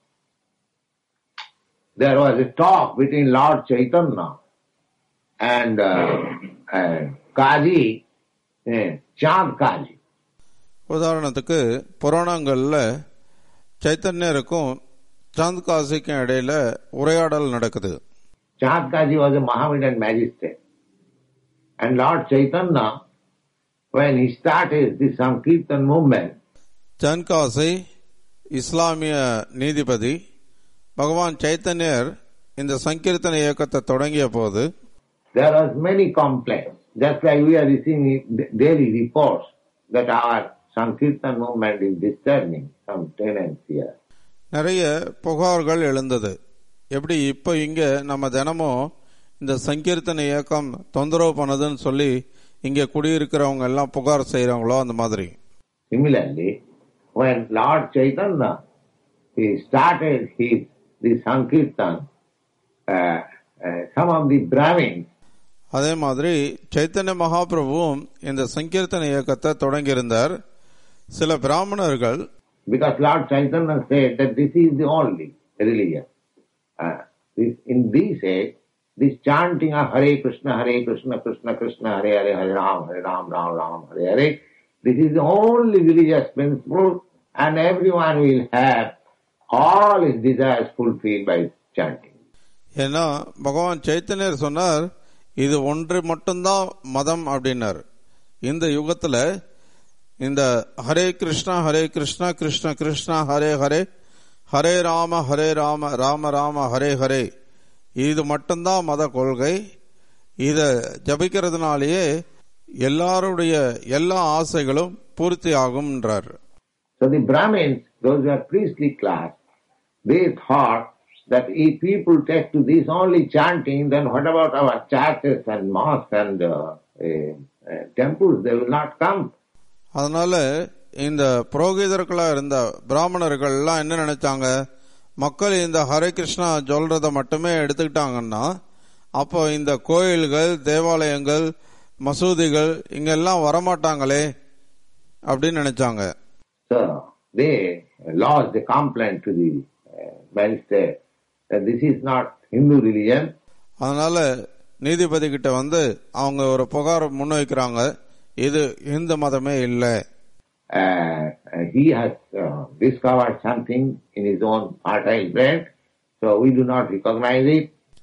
there was a talk between Lord Chaitanya and, uh, and Kaji, eh, Chand Kaji. உதாரணத்துக்கு புராணங்கள்ல சைத்தன்யருக்கும் சாந்த் காசிக்கும் இடையில உரையாடல் நடக்குது Chand Kaji was a Mohammedan magistrate. And Lord Chaitanya, when he started the Sankirtan movement, Chand Kashi இஸ்லாமிய நீதிபதி பகவான் சைத்தன்யர் இந்த சங்கீர்த்தன இயக்கத்தை தொடங்கிய போது there was many complaints. Just like we are receiving daily reports that our Sankirtan movement is disturbing some tenants here. நிறைய புகார்கள் எழுந்தது எப்படி இப்ப இங்க நம்ம தினமும் இந்த சங்கீர்த்தன இயக்கம் தொந்தரவு பண்ணுதுன்னு சொல்லி இங்க குடியிருக்கிறவங்க எல்லாம் புகார் செய்யறாங்களோ அந்த மாதிரி Similarly, when Lord Chaitanya he started his the Sankirtan, uh, uh, some of the Brahmins அதே மாதிரி சைத்தன்ய மகாபிரபுவும் இந்த சங்கீர்த்தன இயக்கத்தை தொடங்கியிருந்தார் சில பிராமணர்கள் Because Lord Chaitanya said that this is the only religion. Uh, this, in this age, this chanting of Hare Krishna, Hare Krishna, Krishna Krishna, Hare Hare, Hare Ram, Hare Ram, Ram Ram, Hare Hare, this is the only religious principle and everyone will have all his desires fulfilled by chanting. ஏன்னா பகவான் சைத்தன்யர் சொன்னார் இது ஒன்று மட்டும்தான் மதம் அப்படின்னாரு இந்த யுகத்துல இந்த ஹரே கிருஷ்ணா ஹரே கிருஷ்ணா கிருஷ்ண கிருஷ்ணா ஹரே ஹரே ஹரே ராம ஹரே ராம ராம ராம ஹரே ஹரே இது மட்டும்தான் மத கொள்கை இத ஜபிக்கிறதுனாலேயே எல்லாருடைய எல்லா ஆசைகளும் பூர்த்தி ஆகும்ன்றார் So the Brahmins, those who are priestly class, they thought that if people take to this only chanting, then what about our churches and mosques and uh, uh, uh, temples? They will not come. அதனால இந்த புரோகிதர்களா இருந்த பிராமணர்கள் எல்லாம் என்ன நினைச்சாங்க மக்கள் இந்த ஹரே கிருஷ்ணா சொல்றத மட்டுமே எடுத்துக்கிட்டாங்கன்னா அப்போ இந்த கோயில்கள் தேவாலயங்கள் மசூதிகள் இங்கெல்லாம் வரமாட்டாங்களே அப்படின்னு நினைச்சாங்க So they lodged a complaint to the uh, magistrate that this is not Hindu religion. அதனால நீதிபதி கிட்ட வந்து அவங்க ஒரு புகார் முன்வைக்கிறாங்க இது இந்து மதமே இல்லை Uh, uh, he has uh, discovered something in his own fertile brain, so we do not recognize it.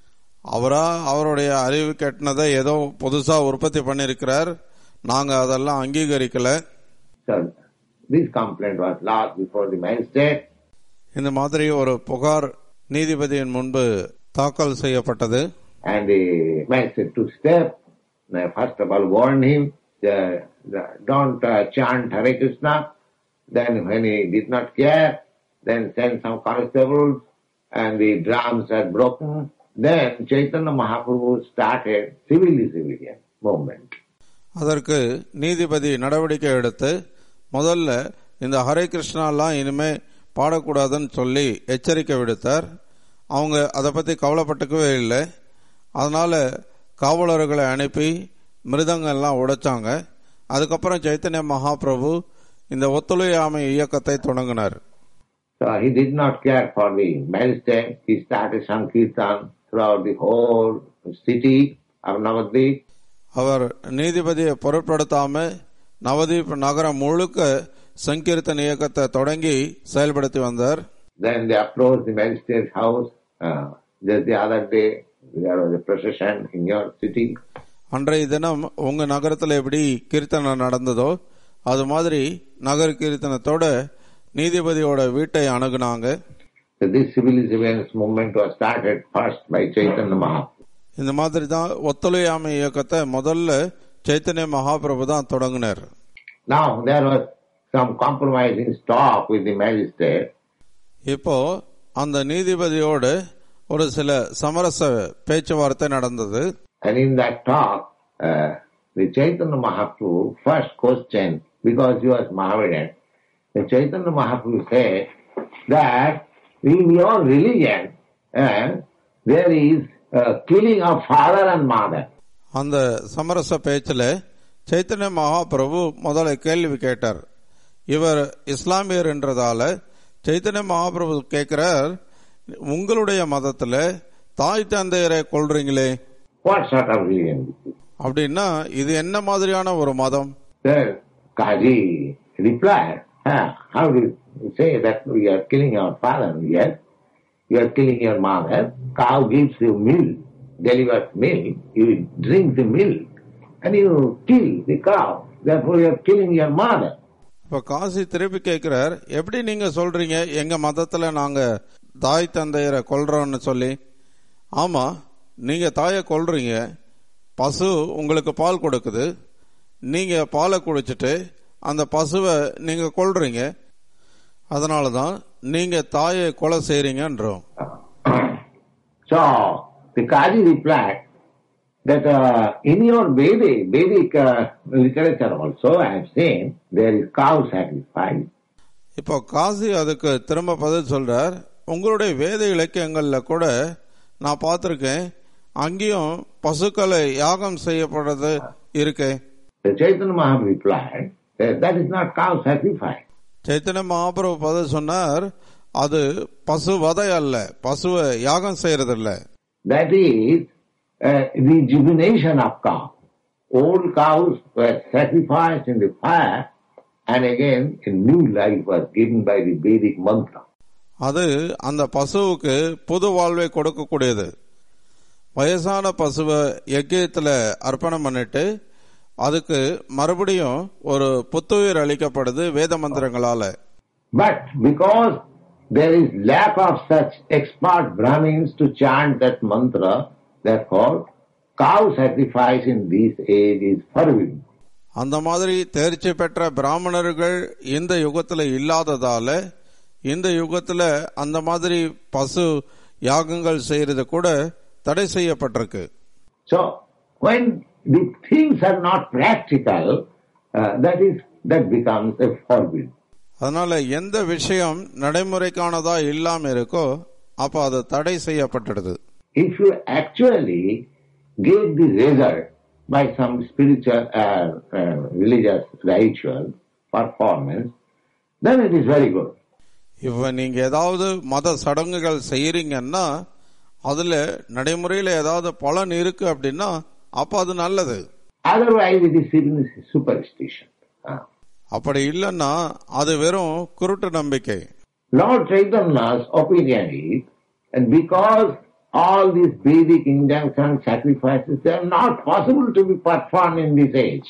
அவரா அவருடைய அறிவு கெட்டினதை ஏதோ புதுசா உற்பத்தி பண்ணிருக்கிறார் நாங்க அதெல்லாம் அங்கீகரிக்கல So this complaint was lodged before the magistrate. இந்த மாதிரி ஒரு புகார் நீதிபதியின் முன்பு தாக்கல் செய்யப்பட்டது And the magistrate took step. Now, First of all, warned him, uh, don't uh, chant Hare Krishna. Then when he did not care, then sent some constables and the drums had broken. Then Chaitanya Mahaprabhu started civilly civilian movement. அதற்கு நீதிபதி நடவடிக்கை எடுத்து முதல்ல இந்த ஹரே கிருஷ்ணாலாம் இனிமே பாடக்கூடாதுன்னு சொல்லி எச்சரிக்கை விடுத்தார் அவங்க அதை பத்தி கவலைப்பட்டுக்கவே இல்லை அதனால காவலர்களை அனுப்பி மிருதங்கள்லாம் உடைச்சாங்க அதுக்கப்புறம் சைத்தன்ய மகாபிரபு இந்த ஒத்துழையாமை இயக்கத்தை தொடங்கினார் So he did not care for the magistrate. He started Sankirtan throughout the whole city of Navadvip. அவர் நீதிபதியை பொருட்படுத்தாம நவதீப் நகரம் முழுக்க சங்கீர்த்தன் இயக்கத்தை தொடங்கி செயல்படுத்தி வந்தார் Then they approached the magistrate's house. Uh, just the other day, there was a procession in your city. அன்றைய தினம் உங்க நகரத்துல எப்படி கீர்த்தனை நடந்ததோ அது மாதிரி நகர் கீர்த்தனத்தோட நீதிபதியோட வீட்டை அணுகுனாங்க So this civilization movement was started first by Chaitanya Mahaprabhu. இந்த மாதிரி தான் ஒத்துழையாமை இயக்கத்தை முதல்ல சைத்தன்ய மகாபிரபு தான் தொடங்கினார் Now there was some compromising talk with the magistrate. இப்போ அந்த நீதிபதியோடு ஒரு சில சமரச பேச்சுவார்த்தை நடந்தது And in that talk, uh, the Chaitanya Mahaprabhu first questioned, because he was Mohammedan, the Chaitanya Mahaprabhu said that in your religion, uh, there is uh, killing of father and mother. அந்த சமரச பேச்சில் சைத்தன்ய மகாபிரபு முதல்ல கேள்வி கேட்டார் இவர் இஸ்லாமியர் என்றதால சைத்தன்ய மகாபிரபு கேட்கிறார் உங்களுடைய மதத்துல தாய் தந்தையரை கொள்றீங்களே What sort of religion this is? அப்படின்னா இது என்ன மாதிரியான ஒரு மதம் Then Kaji replied, "Huh, how do you say that we are killing our father? Yes, you are killing your mother. Cow gives you milk, delivers milk, you drink the milk, and you kill the cow. Therefore you are killing your mother. இப்ப காசி திருப்பி கேட்கிறார் எப்படி நீங்க சொல்றீங்க எங்க மதத்துல நாங்க தாய் தந்தையரை கொல்றோம்னு சொல்லி ஆமா நீங்க தாயை கொல்றீங்க பசு உங்களுக்கு பால் கொடுக்குது நீங்க பாலை குடிச்சிட்டு அந்த பசுவை நீங்க கொல்றீங்க அதனால தான் நீங்க தாயை கொலை செய்றீங்கன்றோம் So the Kaji replied that uh, in your Vedic, Vedic uh, literature also I have seen there is cow sacrifice. இப்போ காசி அதுக்கு திரும்ப பதில் சொல்றார் உங்களுடைய வேத இலக்கியங்கள்ல கூட நான் பார்த்திருக்கேன் அங்கேயும் பசுக்களை யாகம் செய்யப்படுறது இருக்கு The Chaitanya Mahaprabhu replied that that is not cow sacrifice. Chaitanya Mahaprabhu பதில் சொன்னார் அது பசு வதை அல்ல பசுவை யாகம் செய்யறது இல்ல That is uh, rejuvenation of cow. Old cows were sacrificed in the fire and again a new life was given by the Vedic mantra. அது அந்த பசுவுக்கு புது வாழ்வை கொடுக்கக்கூடியது வயசான பசுவை யஜ்யத்துல அர்ப்பணம் பண்ணிட்டு அதுக்கு மறுபடியும் ஒரு புத்துயிர் அளிக்கப்படுது வேத மந்திரங்களால But because there is lack of such expert Brahmins to chant that mantra, therefore cow sacrifice in this age is forbidden. அந்த மாதிரி தேர்ச்சி பெற்ற பிராமணர்கள் இந்த யுகத்துல இல்லாததால இந்த யுகத்துல அந்த மாதிரி பசு யாகங்கள் செய்யறது கூட தடை செய்யப்பட்டிருக்கு So when the things are not practical, uh, that is that becomes a forbid. அதனால எந்த விஷயம் நடைமுறைக்கானதா இல்லாம இருக்கோ அப்ப அது தடை செய்யப்பட்டுடுது If you actually give the result by some spiritual uh, uh, religious ritual performance, then it is very good. இப்ப நீங்க ஏதாவது மத சடங்குகள் செய்யறீங்கன்னா அதுல நடைமுறையில ஏதாவது பலன் இருக்கு அப்படின்னா அப்ப அது நல்லது Otherwise, it is seen as superstition. Uh, அப்படி இல்லைன்னா அது வெறும் குருட்டு நம்பிக்கை Lord Chaitanya's opinion is, and because all these Vedic injunctions, sacrifices, they are not possible to be performed in this age.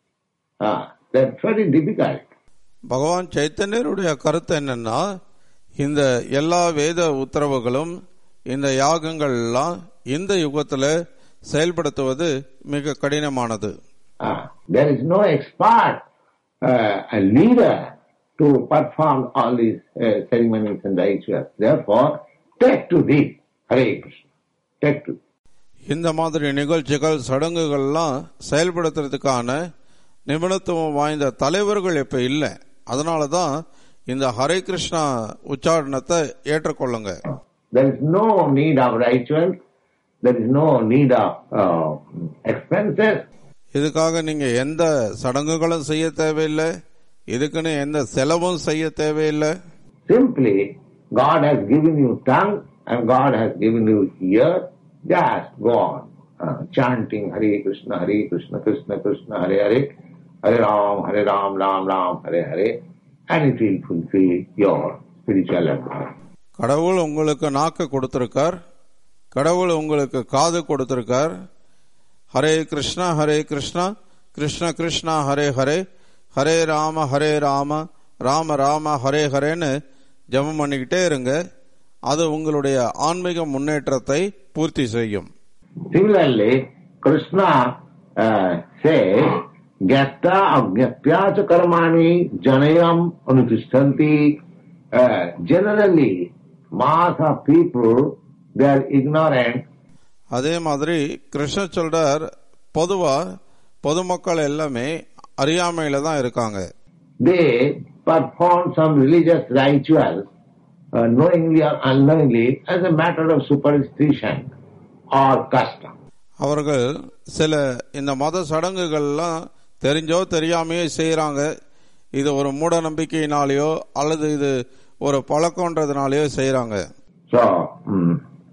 Ah, that's very difficult. பகவான் சைத்தன்யருடைய கருத்து என்னன்னா இந்த எல்லா வேத உத்தரவுகளும் இந்த யாகங்கள் எல்லாம் இந்த யுகத்துல செயல்படுத்துவது மிக கடினமானது Ah, there is no expert, uh, a leader to perform all these uh, ceremonies and rituals. Therefore, take to thee, Hare Krishna. Take to இந்த மாதிரி நிகழ்ச்சிகள் சடங்குகள்லாம் செயல்படுத்துறதுக்கான நிபுணத்துவம் வாய்ந்த தலைவர்கள் இப்ப இல்லை அதனால தான் இந்த Hare Krishna உச்சாரணத்தை ஏற்றுக்கொள்ளுங்க There is no need of rituals. There is no need of uh, expenses. இதுக்காக நீங்க எந்த சடங்குகளும் செய்ய தேவையில்லை இதுக்குன்னு எந்த செலவும் செய்ய தேவையில்லை Simply, God has given you tongue and God has given you ear. Just go on uh, chanting Hare Krishna, Hare Krishna, Krishna Krishna, Hare Hare, Hare Ram, Hare Ram, Ram Ram, Hare Hare, and it will fulfill your spiritual advance. கடவுள் உங்களுக்கு நாக்கு கொடுத்திருக்கார் கடவுள் உங்களுக்கு காது கொடுத்திருக்கார் ஹரே கிருஷ்ணா ஹரே கிருஷ்ணா கிருஷ்ண கிருஷ்ணா ஹரே ஹரே ஹரே ராம ஹரே ராம ராம ராம ஹரே ஹரேன்னு ஜெபம் பண்ணிக்கிட்டே இருங்க அது உங்களுடைய ஆன்மீக முன்னேற்றத்தை பூர்த்தி செய்யும் Similarly, Krishna uh, says, Gyata agyatya cha karmani janayam anutishtanti. Uh, generally, mass of people, they are ignorant அதே மாதிரி கிருஷ்ண சொல்றார் பொதுவா பொதுமக்கள் எல்லாமே அறியாமையில தான் இருக்காங்க they perform some religious rituals, uh, knowingly or unknowingly, as a matter of superstition or custom. அவர்கள் சில இந்த மத சடங்குகள்லாம் தெரிஞ்சோ தெரியாமையோ செய்யறாங்க இது ஒரு மூட நம்பிக்கையினாலேயோ அல்லது இது ஒரு பழக்கம்ன்றதுனாலயோ செய்யறாங்க So, mm,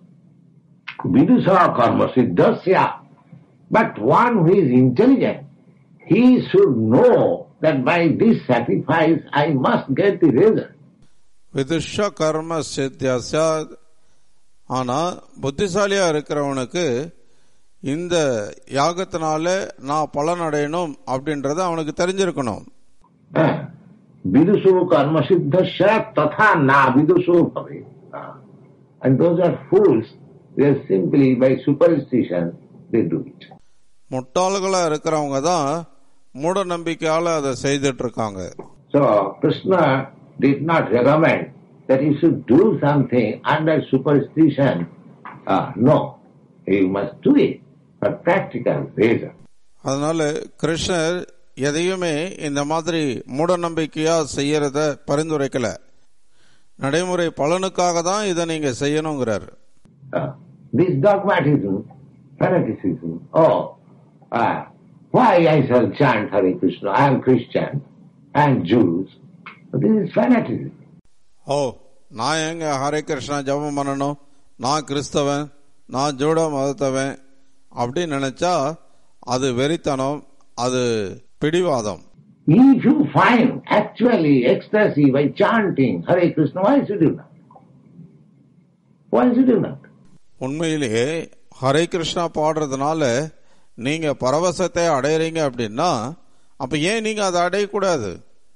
vidusa karma siddhasya. But one who is intelligent, he should know that by this sacrifice I must get the result. விதுஷ கர்ம சித்தியாசா ஆனா புத்திசாலியா இருக்கிறவனுக்கு இந்த யாகத்தினால நான் பலன் அடையணும் அப்படின்றது அவனுக்கு தெரிஞ்சிருக்கணும் Eh, Vidusu karma siddhasya tatha na vidusu bhave. Ah. And those are fools. They are simply by superstition they do it. முட்டாள்களா இருக்கிறவங்க தான் மூட நம்பிக்கையால அதை செய்துட்டு இருக்காங்க So Krishna did not recommend that you should do something under superstition. Ah, no, you must do it for practical reason. அதனால கிருஷ்ணர் எதையுமே இந்த மாதிரி மூட நம்பிக்கையா செய்யறத பரிந்துரைக்கல நடைமுறை பலனுக்காக தான் இதை நீங்க செய்யணுங்கிறார் Ah, this dogmatism, fanaticism, oh, ah, why I shall chant Hare Krishna, I am Christian, I am Jews. This is fanaticism. ஓ நான் எங்க ஹரே கிருஷ்ணா ஜெபம் பண்ணணும் நான் கிறிஸ்தவன் நான் ஜூட மதத்தவன் அப்படின்னு நினைச்சா அது வெறித்தனம் அது பிடிவாதம் If you find actually ecstasy by chanting Hare Krishna, why should you not? Why should you not? உண்மையிலேயே ஹரே கிருஷ்ணா பாடுறதுனால நீங்க பரவசத்தை அடையறீங்க அப்படின்னா அப்ப ஏன் நீங்க அதை அடையக்கூடாது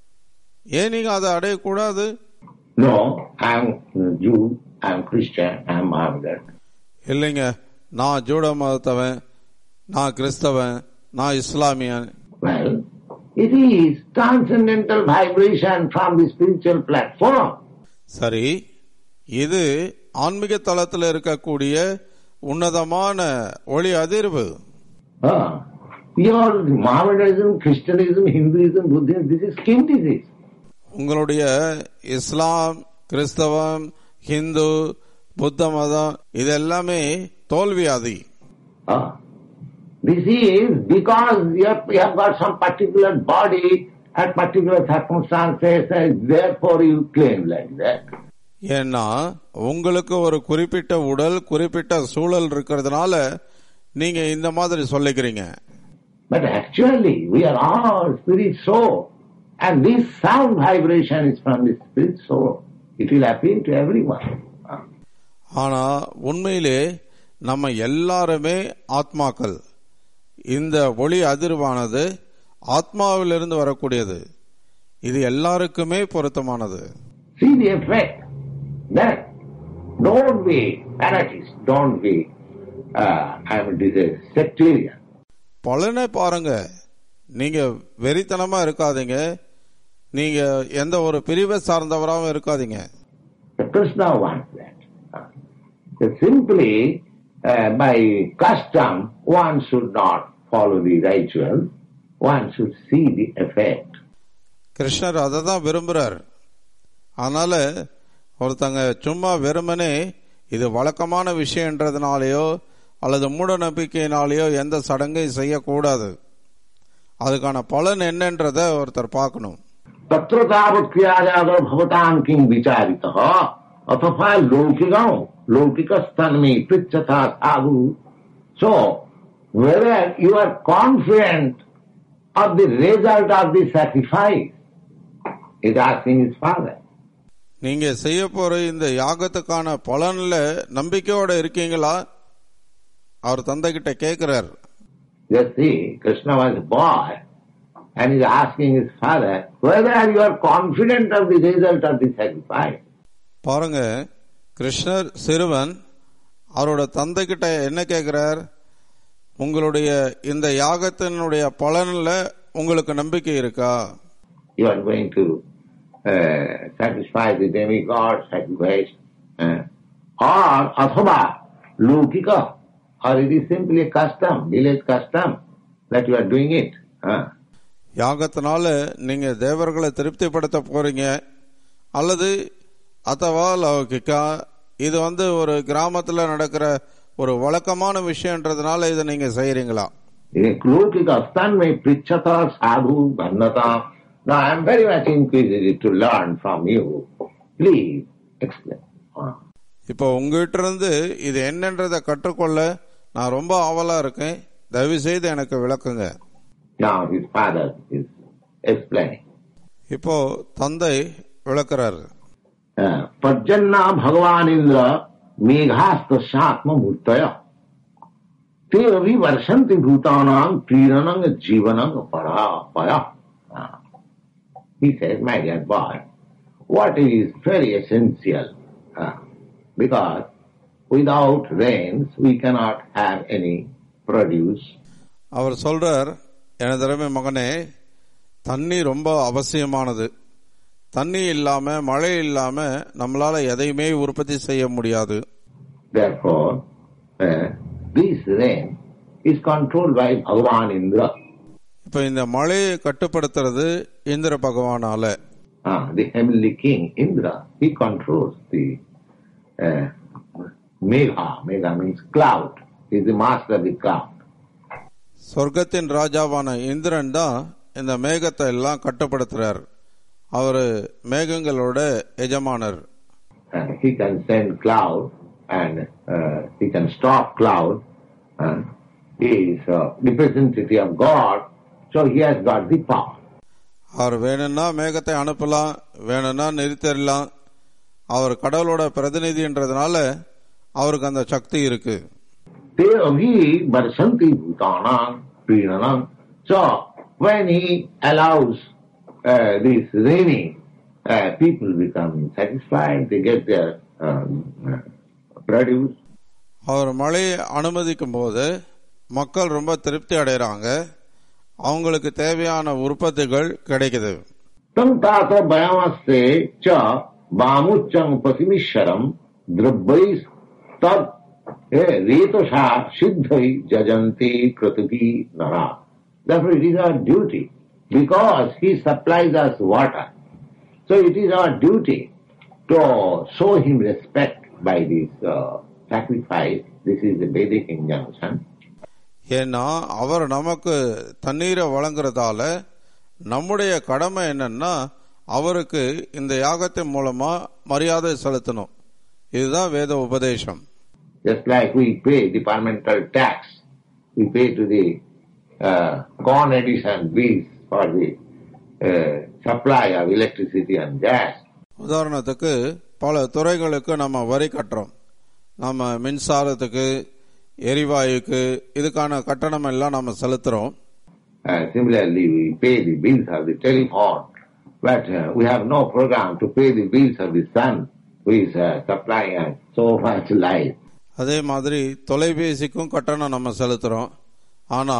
ஏன் நீங்க அதை அடையக்கூடாது No, I'm Jew, I'm Christian, I'm Mohammedan. இல்லைங்க நான் ஜூட மதத்தவன் நான் கிறிஸ்தவன் நான் இஸ்லாமியன் Well, it is transcendental vibration from the spiritual platform. சரி இது ஆன்மீக தளத்தில் இருக்கக்கூடிய உன்னதமான ஒளி அதிர்வு Ah, your Mohammedanism, Christianism, Hinduism, Buddhism, this is skin disease. உங்களுடைய இஸ்லாம் கிறிஸ்தவம் ஹிந்து புத்த மதம் இது எல்லாமே தோல்வியாதி Ah, this is because you have, you have got some particular body at particular circumstances, and therefore you claim like that. ஏன்னா உங்களுக்கு ஒரு குறிப்பிட்ட உடல் குறிப்பிட்ட சூழல் இருக்கிறதுனால நீங்க இந்த மாதிரி சொல்லிக்கிறீங்க But actually, we are all spirit soul. And this sound vibration is from the spirit soul. It will appeal to everyone. Ah. ஆனா உண்மையிலே நம்ம எல்லாருமே ஆத்மாக்கள் இந்த ஒளி அதிர்வானது ஆத்மாவிலிருந்து வரக்கூடியது இது எல்லாருக்குமே பொருத்தமானது See the effect. Then, don't be fanatics, don't be, uh, I mean, this is sectarian. பலனை பாருங்க நீங்க வெறித்தனமா இருக்காதீங்க நீங்க எந்த ஒரு பிரிவை சார்ந்தவராகவும் இருக்காதீங்க The Krishna wants that. Ah. So simply, uh, by custom, one should not follow the ritual, one should see the effect. கிருஷ்ணர் அதை தான் விரும்புறார் அதனால ஒருத்தங்க சும்மா வெறுமனே இது வழக்கமான விஷயம்ன்றதுனாலயோ அல்லது மூட நம்பிக்கையினாலேயோ எந்த சடங்கையும் செய்யக்கூடாது அதுக்கான பலன் என்னன்றத ஒருத்தர் பார்க்கணும் तत्र तावत् क्रियाजातो भवतां किं विचारितः अथवा लौकिकं लौकिकस्थानमे पृच्छता साधु So, whether you are confident of the result of the sacrifice, is asking his father. நீங்க செய்ய போற இந்த யாகத்துக்கான பலன்ல நம்பிக்கையோட இருக்கீங்களா அவர் தந்தை கிட்ட கேக்குறார் Just see, Krishna was a boy and is asking his father whether you are confident of the result of the sacrifice. பாருங்க கிருஷ்ணர் சிறுவன் அவரோட தந்தை கிட்ட என்ன கேக்குறார் உங்களுடைய இந்த யாகத்தினுடைய பலன்ல உங்களுக்கு நம்பிக்கை இருக்கா You are going to uh, satisfy the demigod sacrifice. Uh, or athava, lukika, or it is simply a custom, village custom that you are doing it. Uh. யாகத்தினால நீங்க தேவர்களை திருப்திப்படுத்த போறீங்க அல்லது அத்தவா லௌகிக்கா இது வந்து ஒரு கிராமத்துல நடக்கிற ஒரு வழக்கமான விஷயம்ன்றதுனால இதை நீங்க செய்யறீங்களா In a lukika stand may prichata sadhu bhannata. Now I am very much inquisitive to learn from you. Please explain. Uh. இப்போ உங்ககிட்ட இருந்து இது என்னன்றதை கற்றுக்கொள்ள நான் ரொம்ப ஆவலா இருக்கேன் தயவு செய்து எனக்கு விளக்குங்க Now his father is explaining. இப்போ தந்தை விளக்குறாரு Uh, पर्जन्ना भगवान इंद्र मेघास्तम मूर्तय ते अभी वर्षंति भूतानां क्रीडनंग जीवनंग परा पया He says, my dear boy, what is very essential, uh, because without rains we cannot have any produce. அவர் சொல்றார் எனது அருமை மகனே தண்ணி ரொம்ப அவசியமானது தண்ணி இல்லாம மழை இல்லாம நம்மளால எதையுமே உற்பத்தி செய்ய முடியாது Therefore, uh, this rain is controlled by Bhagavan Indra. இப்ப இந்த மழையை கட்டுப்படுத்துறது இந்திர பகவானால Ah, the heavenly king Indra, he controls the uh, Megha. Megha means cloud. He is the master of the cloud. சொர்க்கத்தின் ராஜாவான இந்திரன் தான் இந்த மேகத்தை எல்லாம் கட்டுப்படுத்துறார் அவரு மேகங்களோட எஜமானர் And he can send cloud and uh, he can stop cloud. And he is a representative of God, so he has got the power. அவர் வேணும்னா மேகத்தை அனுப்பலாம் வேணும்னா நிறுத்திடலாம் அவர் கடவுளோட பிரதிநிதின்றதுனால அவருக்கு அந்த சக்தி இருக்கு te abhi varsanti bhutanam prinanam. So, when he allows uh, this raining, uh, people become satisfied, they get their um, uh, produce. அவர் மழையை அனுமதிக்கும் போது மக்கள் ரொம்ப திருப்தி அடைகிறாங்க அவங்களுக்கு தேவையான உற்பத்திகள் கிடைக்குது तम तात वयमस्ते च वामुच्चं पतिमीश्वरम द्रव्य तद रेतसा सिद्धै जजन्ति कृतकी नरा Therefore it is our duty because he supplies us water. So it is our duty to show him respect by this uh, sacrifice. This is the Vedic injunction. ஏன்னா அவர் நமக்கு தண்ணீரை வழங்குறதால நம்முடைய கடமை என்னன்னா அவருக்கு இந்த யாகத்தின் மூலமா மரியாதை செலுத்தணும் இதுதான் வேத உபதேசம் Just like we pay departmental tax, we pay to the uh, corn addition bills for the uh, supply of electricity and gas. உதாரணத்துக்கு பல துறைகளுக்கு நம்ம வரி கட்டுறோம் நம்ம மின்சாரத்துக்கு எரிவாயுக்கு இதுக்கான கட்டணம் எல்லாம் நம்ம செலுத்துறோம் Uh, similarly, we pay the bills of the telephone, but uh, we have no program to pay the bills of the sun, who is uh, supplying us so much light. அதே மாதிரி தொலைபேசிக்கும் கட்டணம் நம்ம செலுத்துறோம் ஆனா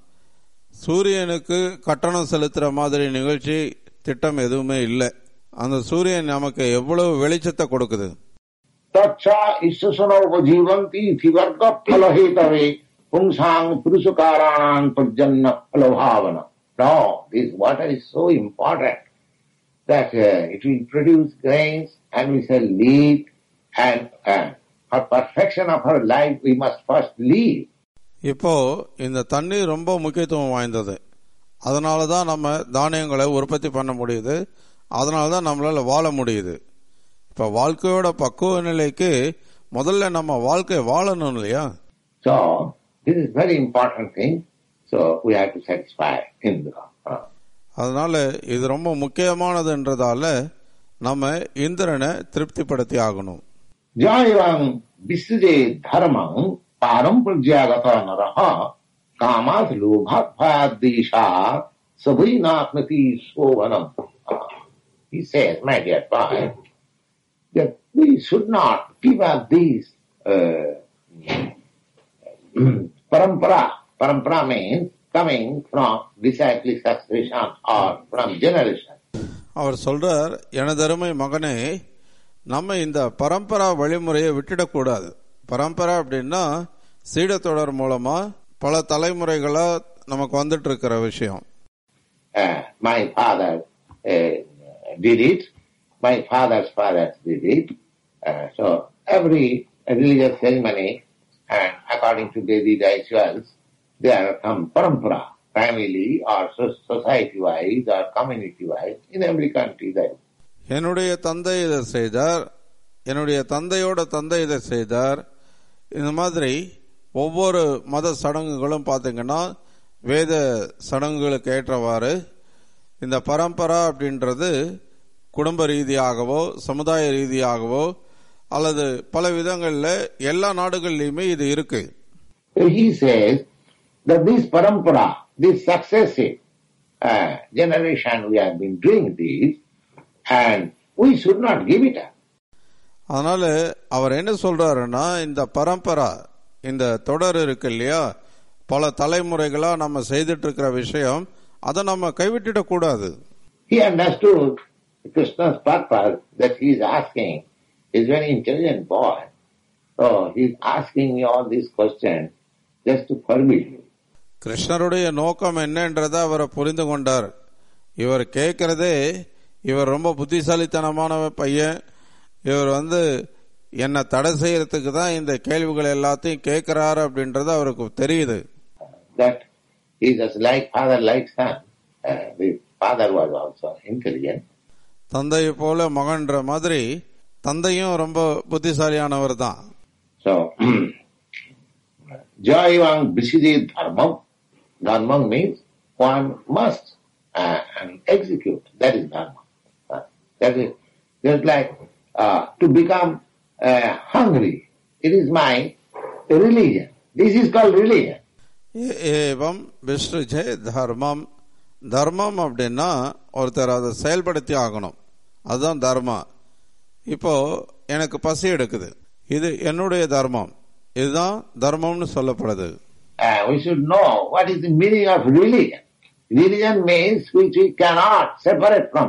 சூரியனுக்கு கட்டணம் செலுத்துற மாதிரி நிகழ்ச்சி திட்டம் எதுவுமே இல்லை அந்த சூரியன் நமக்கு எவ்வளவு வெளிச்சத்தை கொடுக்குது तच्चा ईश्वसनोपजीवंती वर्ग फल हेतवे पुंसांग पुरुषकाराणां पर्जन्य फल भावना No, this water is so important that uh, it will produce grains and we shall live and uh, for perfection of our life we must first live. இப்போ இந்த தண்ணீர் ரொம்ப முக்கியத்துவம் வாய்ந்தது அதனால தான் நம்ம தானியங்களை உற்பத்தி பண்ண முடியுது அதனால தான் நம்மளால வாழ முடியுது இப்போ வாழ்க்கையோட பக்குவ நிலைக்கு முதல்ல நம்ம வாழ்க்கை வாழணும் இல்லையா So this is very important thing. So we have to satisfy Indra. Uh, அதனால இது ரொம்ப முக்கியமானதுன்றதால நம்ம இந்திரனை திருப்திப்படுத்தி ஆகணும் जयं विसृजे धर्मं पारंपर्यागत नरः कामात् लोभात् भयाद्देशा सभी नाप्नति शोभनम He says, my dear boy, that we should not give up these uh, parampara. Parampara means coming from disciplic succession or from generation. அவர் சொல்றார் எனதருமை மகனே நம்ம இந்த பரம்பரா வழிமுறையை விட்டுடக்கூடாது பரம்பரா அப்படின்னா சீடத்தொடர் மூலமா பல தலைமுறைகளா நமக்கு வந்துட்டு இருக்கிற விஷயம் uh, my father uh, did it, my father's fathers did it. Uh, so every religious ceremony, and according to Vedic rituals, there are some parampara, family or so- society-wise or community-wise, in every country there. என்னுடைய தந்தை இதை செய்தார் என்னுடைய தந்தையோட தந்தை இதை செய்தார் இந்த மாதிரி ஒவ்வொரு மத சடங்குகளும் பார்த்தீங்கன்னா வேத சடங்குகளுக்கு ஏற்றவாறு இந்த பரம்பரா அப்படின்றது குடும்ப ரீதியாகவோ சமுதாய ரீதியாகவோ அல்லது பல விதங்களில் எல்லா நாடுகள்லையுமே இது இருக்கு So he says that this parampara, this successive uh, generation, we have been doing this, and we should not give it up. அதனால அவர் என்ன சொல்றாருன்னா இந்த பரம்பரா இந்த தொடர் இருக்கு இல்லையா பல தலைமுறைகளா நம்ம செய்துட்டு இருக்கிற விஷயம் அதை நம்ம கைவிட்டுடக் கூடாது He understood Krishna's purpose that he is asking. He's a very intelligent boy. So he's asking me all these questions just to forbid you. கிருஷ்ணருடைய நோக்கம் என்னன்றதை அவரை புரிந்து கொண்டார் இவர் கேட்கறதே இவர் ரொம்ப புத்திசாலித்தனமான பையன் இவர் வந்து என்னை தடை செய்யறதுக்கு தான் இந்த கேள்விகள் எல்லாத்தையும் கேட்கிறாரு அப்படின்றது அவருக்கு தெரியுது That he is just like father, like son. Uh, the father was also intelligent. தந்தையை போல மகன்ற மாதிரி தந்தையும் ரொம்ப புத்திசாலியானவர் தான் So, Jayavang Visidi Dharmam. Dharmam means one must uh, and execute. That is Dharma. Uh, that is just like uh, to become uh, hungry. It is my religion. This is called religion. ஏ- ஏவம் விஸ்ருஜே தர்மம் தர்மம் அப்படின்னா ஒருத்தர் அதை செயல்படுத்தி ஆகணும் அதுதான் தர்மம் இப்போ எனக்கு பசி எடுக்குது இது என்னுடைய தர்மம் இதுதான் தர்மம்னு சொல்லப்படுது Uh, we should know what is the meaning of religion. Religion means which we cannot separate from.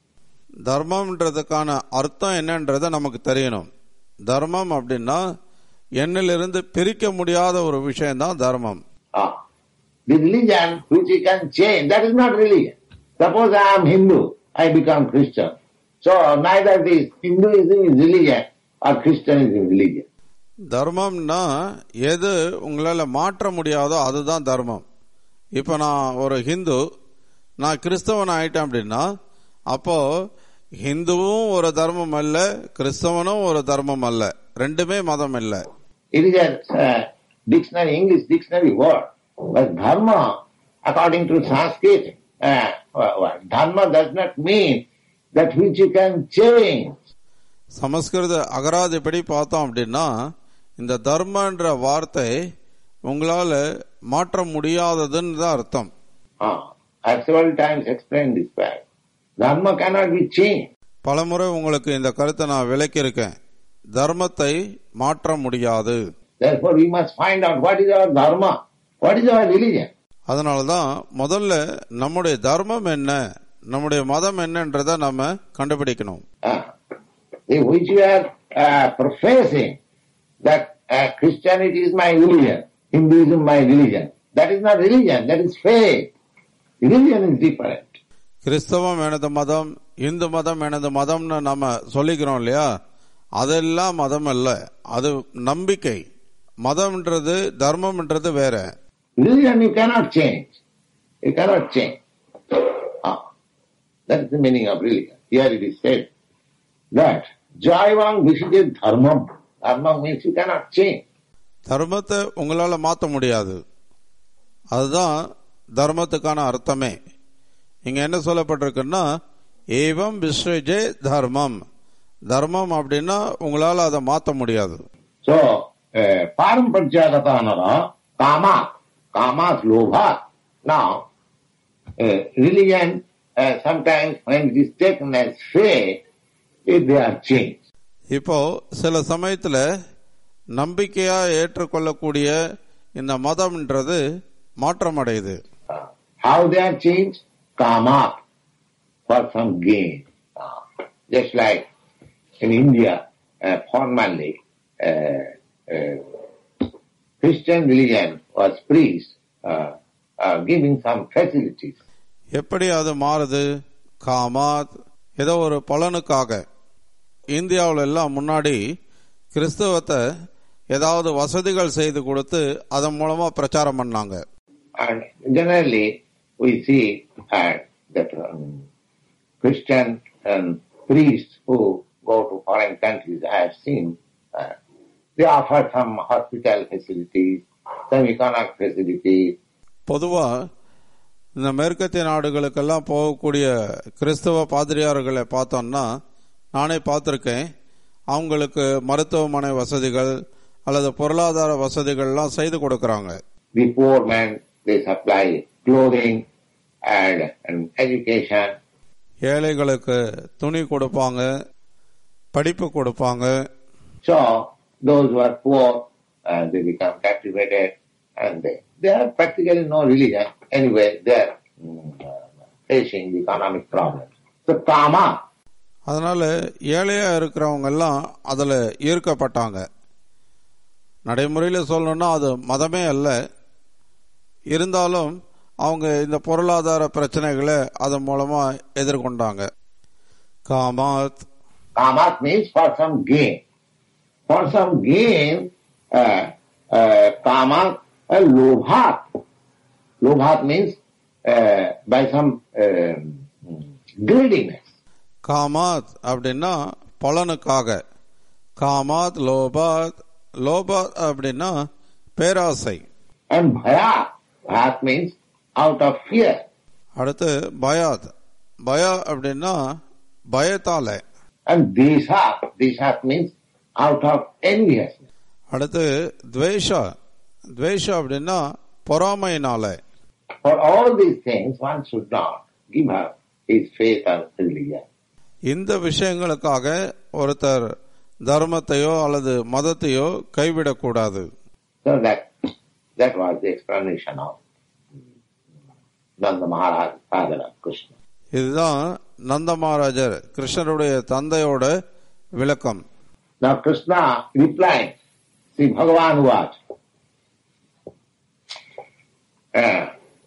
தர்மம்ன்றதுக்கான அர்த்தம் என்னன்றத நமக்கு தெரியணும் தர்மம் அப்படின்னா என்னிலிருந்து பிரிக்க முடியாத ஒரு விஷயம்தான் தர்மம் Ah. The religion which we can change, that is not religion. Suppose I am Hindu, I become Christian. So neither this Hinduism is religion or Christianism is religion. தர்மம்னா எது உங்களால மாற்ற முடியாதோ அதுதான் தர்மம் இப்போ நான் ஒரு ஹிந்து நான் கிறிஸ்தவன் ஆயிட்டேன் அப்படின்னா அப்போ ஹிந்துவும் ஒரு தர்மம் அல்ல கிறிஸ்தவனும் ஒரு தர்மம் அல்ல ரெண்டுமே மதம் இல்ல It is a uh, dictionary, English dictionary word. But dharma, according to Sanskrit, uh, uh, dharma does not mean that which you can change. சமஸ்கிருத அகராதிப்படி பார்த்தோம் அப்படின்னா இந்த தர்மன்ற வார்த்தை உங்களால மாற்ற முடியாததுன்னு தான் அர்த்தம் Ah, I have several times explained this fact. Dharma cannot be changed. பலமுறை உங்களுக்கு இந்த கருத்தை நான் விளக்கியிருக்கேன் தர்மத்தை மாற்ற முடியாது Therefore, we must find out what is our dharma, what is our religion. அதனால தான் முதல்ல நம்முடைய தர்மம் என்ன நம்முடைய மதம் என்னன்றதை நம்ம கண்டுபிடிக்கணும் Ah, in which we are uh, professing that uh, Christianity is my religion, Hinduism my religion. That is not religion, that is faith. Religion is different. கிறிஸ்தவம் எனது மதம் இந்து மதம் எனது மதம்னு நம்ம சொல்லிக்கிறோம் இல்லையா அதெல்லாம் மதம் அல்ல அது நம்பிக்கை மதம்ன்றது தர்மம்ன்றது வேற Religion you cannot change. You cannot change. Ah, that is the meaning of religion. Here it is said that Jaivang Vishijit Dharmam. Dharma means you cannot change. தர்மத்தை உங்களால மாற்ற முடியாது அதுதான் தர்மத்துக்கான அர்த்தமே இங்க என்ன சொல்லப்பட்டிருக்குன்னா ஏவம் விஸ்வஜே தர்மம் தர்மம் அப்படின்னா உங்களால அதை மாற்ற முடியாது So, uh, Paramparjagatana, Kama, Kama's Lobha. Now, uh, religion, uh, sometimes when it is taken as faith, it, they are changed. இப்போ சில சமயத்துல நம்பிக்கையா ஏற்றுக்கொள்ளக்கூடிய இந்த மதம்ன்றது மாற்றம் அடையுது Uh, how they are changed? Kama, for some gain. Uh, just like in India, uh, formerly, uh, uh, Christian religion was preached, uh, uh, giving some facilities. எப்படி அது மாறுது காமாத் ஏதோ ஒரு பலனுக்காக இந்தியாவுல எல்லாம் முன்னாடி கிறிஸ்தவத்தை ஏதாவது வசதிகள் செய்து கொடுத்து அதன் மூலமா பிரச்சாரம் பண்ணாங்க And generally, we see uh, that um, Christian um, priests who go to foreign countries, I have seen, uh, they offer some hospital facilities, some economic facilities, பொதுவா இந்த மேற்கத்திய நாடுகளுக்கெல்லாம் போகக்கூடிய கிறிஸ்தவ பாதிரியார்களை பார்த்தோம்னா நானே பார்த்துருக்கேன் அவங்களுக்கு மருத்துவமனை வசதிகள் அல்லது பொருளாதார வசதிகள்லாம் செய்து கொடுக்கறாங்க the poor man, they supply clothing and, and education. ஏழைகளுக்கு துணி கொடுப்பாங்க படிப்பு கொடுப்பாங்க So those who are poor, uh, they become captivated and they, they have practically no religion. Anyway, they are mm, uh, facing the economic problems. So kama, அதனால ஏழையா இருக்கிறவங்க எல்லாம் அதுல ஈர்க்கப்பட்டாங்க நடைமுறையில சொல்லணும்னா அது மதமே அல்ல இருந்தாலும் அவங்க இந்த பொருளாதார பிரச்சனைகளை அதன் மூலமா எதிர்கொண்டாங்க காமாத் kamat means for some gain. For some gain, uh, uh, kamat, uh, lobhat. Lobhat means uh, by some uh, greediness. காமாத் அப்படின்னா பலனுக்காக காமாத் லோபாத் லோபாத் அப்படின்னா பேராசை And bhayat, bhayat means out of fear. அடுத்து பயாத் பயா அப்படின்னா பயத்தால And deshat, deshat means out of enviousness. அடுத்து துவேஷா துவேஷம் அப்படின்னா பொறாமையினால For all these things, one should not give up his faith or religion. இந்த விஷயங்களுக்காக ஒருத்தர் தர்மத்தையோ அல்லது மதத்தையோ கைவிடக்கூடாது So that that was the explanation of Nanda Maharaj, father of Krishna. இதுதான் நந்த மகாராஜர் கிருஷ்ணருடைய தந்தையோட விளக்கம் Now Krishna replied, see Bhagavan was, uh,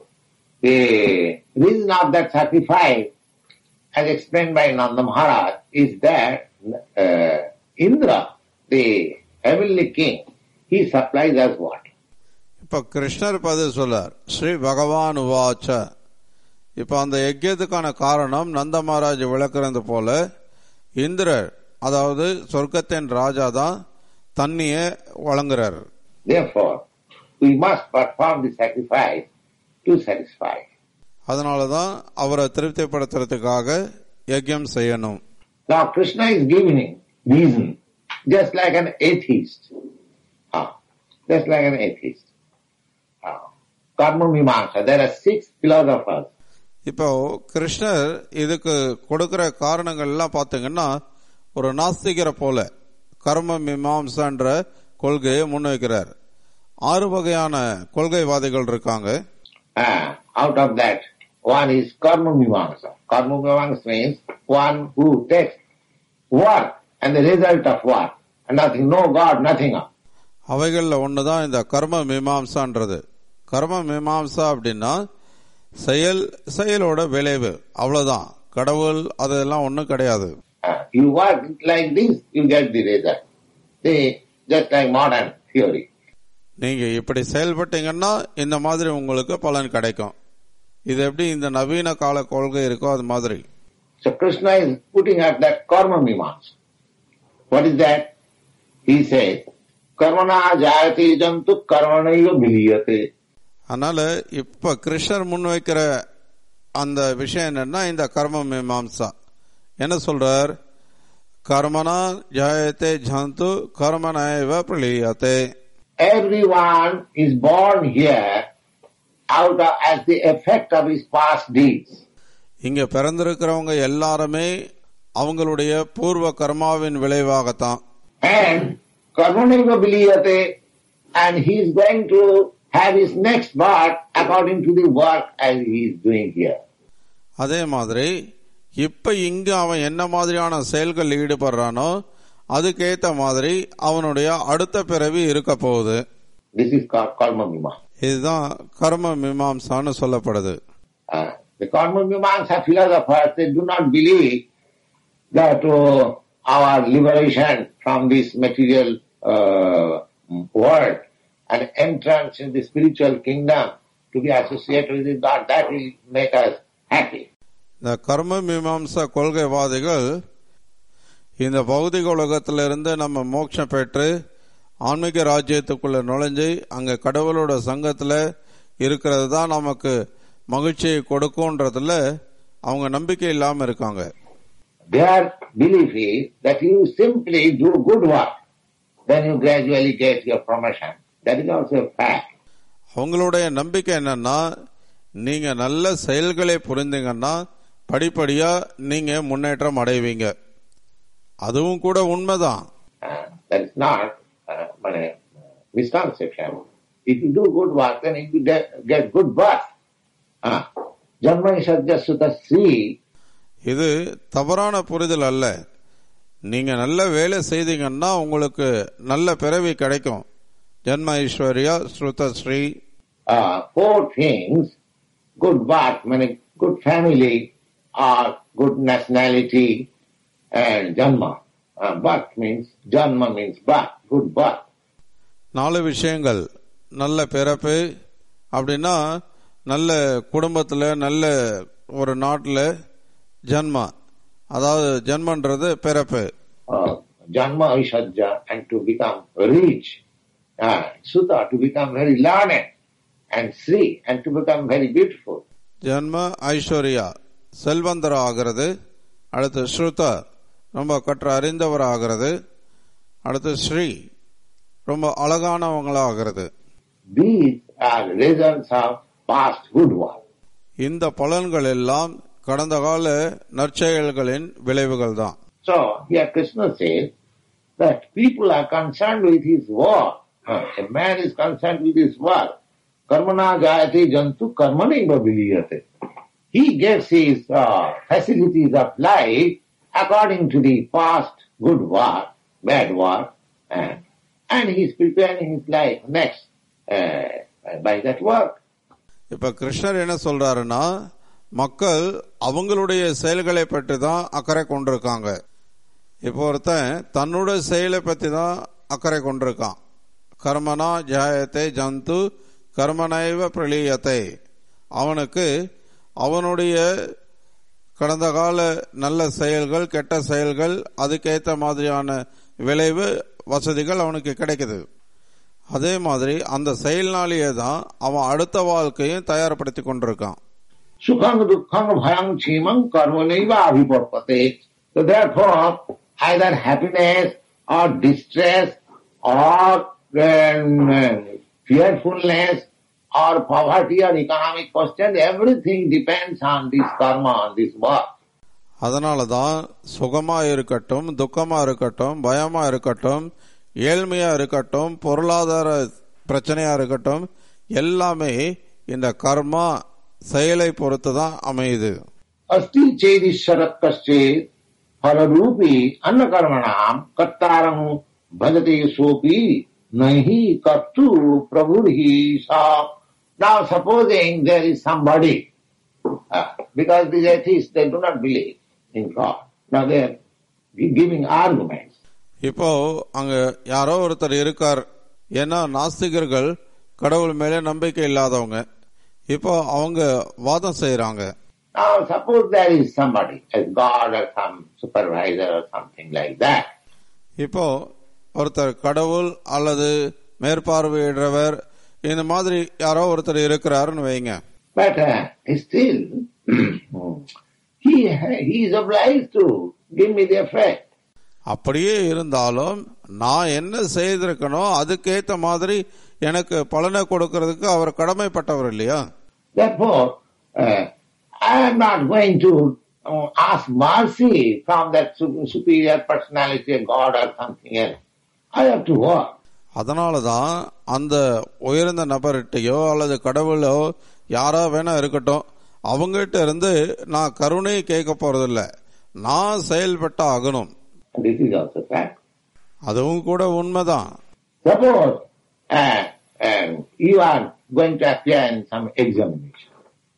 the reason of that sacrifice, as explained by Nanda Maharaj, is that uh, Indra, the heavenly king, he supplies us water. இப்ப கிருஷ்ணர் பதில் சொல்லார் ஸ்ரீ பகவான் உவாச்ச இப்ப அந்த யஜ்யத்துக்கான காரணம் நந்த மகாராஜ் விளக்குறது போல இந்திரர் அதாவது சொர்க்கத்தின் ராஜா தான் தண்ணிய வழங்குறார் Therefore, we must perform the sacrifice to satisfy. அதனாலதான் அவரை திருப்திப்படுத்துறதுக்காக யஜ்யம் செய்யணும் Now Krishna is giving reason, just like an atheist. Ah, just like an atheist. Ah. Karma Mimamsa, there are six philosophers. இப்போ கிருஷ்ணர் இதுக்கு கொடுக்கிற காரணங்கள் எல்லாம் பாத்தீங்கன்னா ஒரு நாஸ்திகரை போல கர்ம மீமாம்சன்ற கொள்கையை முன்வைக்கிறார் ஆறு வகையான கொள்கைவாதிகள் இருக்காங்க Ah, out of that, one is Karma Mimamsa. Karma Mimamsa means one who takes work and the result of work. And nothing, no God, nothing else. அவைகள்ல ஒண்ணுதான் இந்த கர்ம மீமாம்சான்றது கர்ம மீமாம்சா அப்படின்னா செயல் செயலோட விளைவு அவ்வளவுதான் கடவுள் அதெல்லாம் ஒண்ணும் கிடையாது Ah, you work like this, you get the result. See, just like modern theory. நீங்க இப்படி செயல்பட்டீங்கன்னா இந்த மாதிரி உங்களுக்கு பலன் கிடைக்கும் இது எப்படி இந்த நவீன கால கொள்கை இருக்கோ அது மாதிரி So Krishna is putting up that karma mimamsa. What is that? He says, karmana jayate jantu karmanaiva viliyate. அதனால இப்ப கிருஷ்ணர் முன்வைக்கிற அந்த விஷயம் என்னன்னா இந்த கர்ம மீமாம்சா என்ன சொல்றார் கர்மனா ஜாயத்தே ஜந்து கர்மனாயவ பிரளியத்தே Everyone is born here out of, as the effect of his past deeds. இங்க பிறந்திருக்கிறவங்க எல்லாருமே அவங்களுடைய பூர்வ கர்மாவின் விளைவாகத்தான் And karmanaiva viliyate and he is going to have his next birth according to the work as he is doing here. அதே மாதிரி இப்ப இங்க அவன் என்ன மாதிரியான செயல்கள் ஈடுபடுறானோ அதுக்கேத்த மாதிரி அவனுடைய அடுத்த பிறவி இருக்க போகுது This is called karma mimamsa. இதுதான் கர்ம மீமாம்சான்னு சொல்லப்படுது Uh, the Karma Mimamsa philosophers, they do not believe that uh, our liberation from this material uh, world and entrance in the spiritual kingdom to be associated with God, that will make us happy. இந்த கர்ம மீமாம்சா கொள்கைவாதிகள் இந்த பௌதிக உலகத்திலிருந்து நம்ம மோட்சம் பெற்று ஆன்மீக ராஜ்யத்துக்குள்ள நுழைஞ்சு அங்க கடவுளோட சங்கத்துல இருக்கிறது தான் நமக்கு மகிழ்ச்சியை கொடுக்கும்ன்றதுல அவங்க நம்பிக்கை இல்லாம இருக்காங்க Their belief is that you simply do good work, then you gradually get your promotion. That is also a fact. அவங்களுடைய நம்பிக்கை என்னன்னா நீங்க நல்ல செயல்களை புரிந்தீங்கன்னா படிப்படியா நீங்க முன்னேற்றம் அடைவீங்க அதுவும் கூட உண்மைதான் Uh, that is not uh, but, uh, misconception. If you do good work, then you get, get good birth. Uh, Janmani Sadhya Sutta Sri, இது தவறான புரிதல் அல்ல நீங்க நல்ல வேலை செய்தீங்கன்னா உங்களுக்கு நல்ல பிறவி கிடைக்கும் ஜென்ம Aishwarya ஸ்ருத Sri uh, four things, good birth, meaning good family, or good nationality, and Janma. Uh, birth means, Janma means birth, good birth. நாலு விஷயங்கள் நல்ல பிறப்பு அப்படின்னா நல்ல குடும்பத்துல நல்ல ஒரு நாட்டுல ஜன்மா அதாவது ஜென்மன்றது பிறப்பு Uh, Janma Aishadja, and to become rich. Uh, Sutta, to become very learned, and Sri, and to become very beautiful. ஜென்ம ஐஸ்வர்யா செல்வந்தர் ஆகிறது அடுத்து ஸ்ருதா ரொம்ப கற்று அறிந்தவர் ஆகிறது அடுத்து ஸ்ரீ ரொம்ப அழகானவங்களா ஆகிறது these are results of past good work. இந்த பலன்கள் எல்லாம் கடந்த கால நற்செயல்களின் விளைவுகள் தான் So here Krishna says that people are concerned with his work. Uh, A man is concerned with his work. Karmana jayate jantu karmanaiva viliyate. He gets his uh, facilities of life according to the past good work, bad work, and, and he is preparing his life next uh, by that work. இப்ப கிருஷ்ணர் என்ன சொல்றாருன்னா மக்கள் அவங்களுடைய செயல்களை பற்றி தான் அக்கறை கொண்டிருக்காங்க இப்போ ஒருத்தன் தன்னோட செயலை பத்தி தான் அக்கறை கொண்டிருக்கான் கர்மனா ஜாயத்தை ஜந்து கர்மனைவ பிரளீயத்தை அவனுக்கு அவனுடைய கடந்த கால நல்ல செயல்கள் கெட்ட செயல்கள் அதுக்கேற்ற மாதிரியான விளைவு வசதிகள் அவனுக்கு கிடைக்குது அதே மாதிரி அந்த செயல்னாலேயே தான் அவன் அடுத்த வாழ்க்கையும் தயார்படுத்தி கொண்டிருக்கான் Sukhang dukkhang bhayang chimang karmanaiva abhiparpate. So therefore, either happiness or distress or um, fearfulness or poverty or economic question, everything depends on this karma, on this work. அதனால தான் சுகமா இருக்கட்டும் துக்கமா இருக்கட்டும் பயமா இருக்கட்டும் ஏழ்மையா இருக்கட்டும் பொருளாதார பிரச்சனையா இருக்கட்டும் எல்லாமே இந்த கர்மா செயலை பொறுத்து தான் அமையுது अस्ति चेदीश्वर कश्चित फलरूपी अन्न कर्मणाम कर्तारं भजते सोपी नहीं कर्तु प्रभु ही सा Now supposing there is somebody, uh, because these atheists, they do not believe in God. Now they are gi- giving arguments. இப்போ அங்க யாரோ ஒருத்தர் இருக்கார் ஏன்னா நாஸ்திகர்கள் கடவுள் மேலே நம்பிக்கை இல்லாதவங்க இப்போ அவங்க வாதம் செய்யறாங்க Now suppose there is somebody, a God or some supervisor or something like that. இப்போ ஒருத்தர் கடவுள் அல்லது மேற்பார்வையிடுறவர் இந்த மாதிரி யாரோ ஒருத்தர் இருக்கிறாருன்னு வைங்க But uh, still, he, he is obliged to give me the effect. அப்படியே இருந்தாலும் நான் என்ன செய்திருக்கனோ அதுக்கேத்த மாதிரி எனக்கு பலனை கொடுக்கறதுக்கு அவர் கடமைப்பட்டவர் இல்லையா Therefore, uh, I am not going to uh, ask mercy from that su- superior personality, a God or something else. I have to work. அதனால தான் அந்த உயர்ந்த நபர்கிட்டயோ அல்லது கடவுளோ யாரா வேணா இருக்கட்டும் அவங்ககிட்ட இருந்து நான் கருணை கேட்க போறதில்ல நான் செயல்பட்ட ஆகணும் And this is also fact. அதுவும் கூட உண்மைதான் Suppose uh, um, you are going to appear in some examination.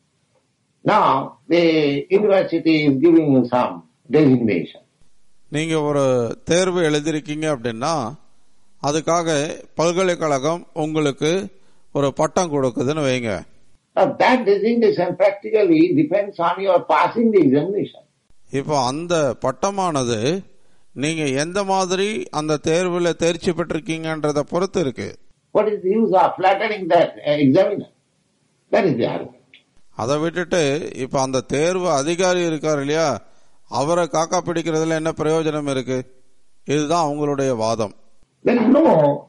Now, the university is giving you some designation. நீங்க ஒரு தேர்வு எழுதிருக்கீங்க அப்படின்னா அதுக்காக பல்கலைக்கழகம் உங்களுக்கு ஒரு பட்டம் கொடுக்குதுன்னு வைங்க Now, that designation practically depends on your passing the examination. இப்போ அந்த பட்டமானது நீங்க எந்த மாதிரி அந்த தேர்வுல தேர்ச்சி பெற்றிருக்கீங்கன்றத பொறுத்து இருக்கு What is the use of flattering that uh, examiner? That is the argument. அதை விட்டுட்டு இப்ப அந்த தேர்வு அதிகாரி இருக்கார் இல்லையா அவரை காக்கா பிடிக்கிறதுல என்ன பிரயோஜனம் இருக்கு இதுதான் அவங்களுடைய வாதம் There is no,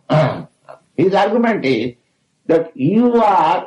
his argument is that you are,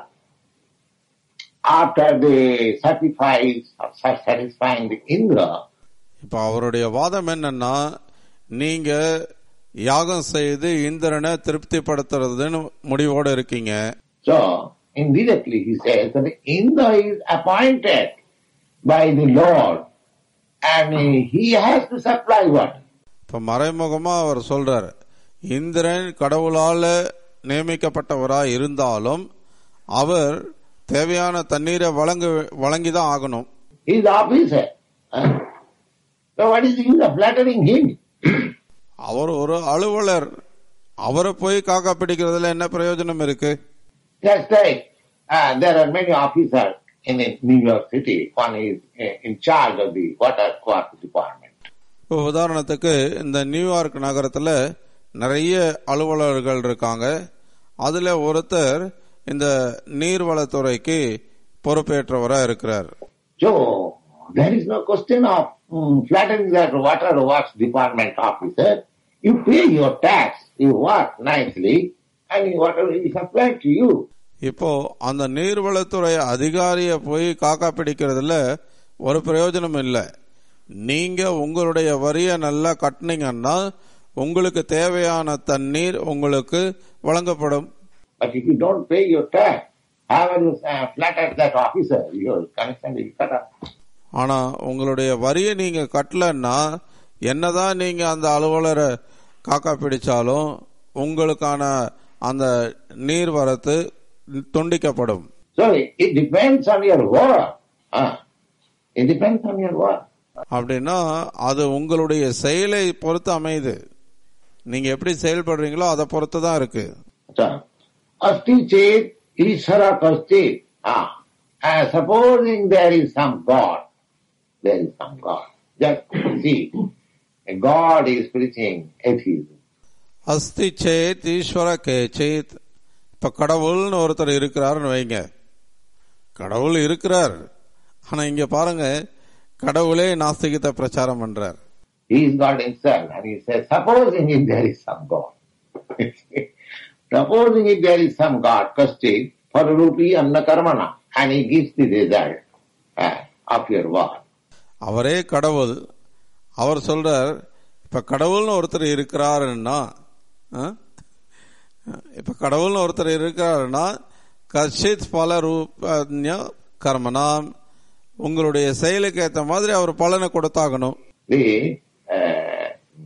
after the sacrifice of satisfying the Indra, இப்ப அவருடைய வாதம் என்னன்னா நீங்க யாகம் செய்து இந்திரனை திருப்திப்படுத்துறதுன்னு முடிவோட இருக்கீங்க so indirectly he says that Indra is appointed by the Lord and he has to supply water. இப்ப மறைமுகமா அவர் சொல்றாரு இந்திரன் கடவுளால நியமிக்கப்பட்டவரா இருந்தாலும் அவர் தேவையான தண்ணீரை வழங்க வழங்கிதான் ஆகணும் He is the officer. huh? So what is the use of flattering him? அவர் ஒரு அலுவலர் அவரை போய் காக்கா பிடிக்கிறதுல என்ன பிரயோஜனம் இருக்கு Just like uh, there are many officers in New York City. One is uh, in charge of the water quality department. இப்போ உதாரணத்துக்கு இந்த நியூயார்க் நகரத்துல நிறைய அலுவலர்கள் இருக்காங்க அதுல ஒருத்தர் இந்த நீர்வளத்துறைக்கு பொறுப்பேற்றவரா இருக்கிறார் So there is no question of mm, flattering that water works department officer. You pay your tax, you work nicely, and whatever he supplied to you. இப்போ அந்த நீர்வளத்துறை அதிகாரிய போய் காக்கா பிடிக்கிறதுல ஒரு பிரயோஜனம் இல்லை நீங்க உங்களுடைய வரியை நல்லா கட்டினீங்கன்னா உங்களுக்கு தேவையான தண்ணீர் உங்களுக்கு வழங்கப்படும் But if you don't pay your tax, how will you uh, flatter that officer? Your connection will cut off. ஆனா உங்களுடைய வரியை நீங்க கட்டலன்னா என்னதான் நீங்க அந்த அலுவலரை காக்கா பிடிச்சாலும் உங்களுக்கான அந்த நீர் வரத்து துண்டிக்கப்படும் So it, it depends on your work. Ah, it depends on your work. அப்படின்னா அது உங்களுடைய செயலை பொறுத்து அமையுது நீங்க எப்படி செயல்படுறீங்களோ அதை பொறுத்து தான் இருக்கு So, asti chet ishara kastit. Ah, uh, supposing there is some God, there is some God. Just see, a God is preaching atheism. அஸ்தி சேத் ஈஸ்வர கே சேத் இப்ப கடவுள்னு ஒருத்தர் இருக்கிறாருன்னு வைங்க கடவுள் இருக்கிறார் ஆனா இங்க பாருங்க கடவுளே நாஸ்திகத்தை பிரச்சாரம் பண்றார் He is God himself. And he says, supposing if there is some God. supposing if there is some God, kastit, pararupi anna karmana. And he gives the result uh, of your work. அவரே கடவுள் அவர் சொல்றார் இப்ப கடவுள்னு ஒருத்தர் இருக்கிறாருன்னா ஆ? இப்ப கடவுள்னு ஒருத்தர் இருக்கிறாருன்னா கஷித் பல ரூப கர்மனாம் உங்களுடைய செயலுக்கு ஏத்த மாதிரி அவர் பலனை கொடுத்தாகணும் The uh,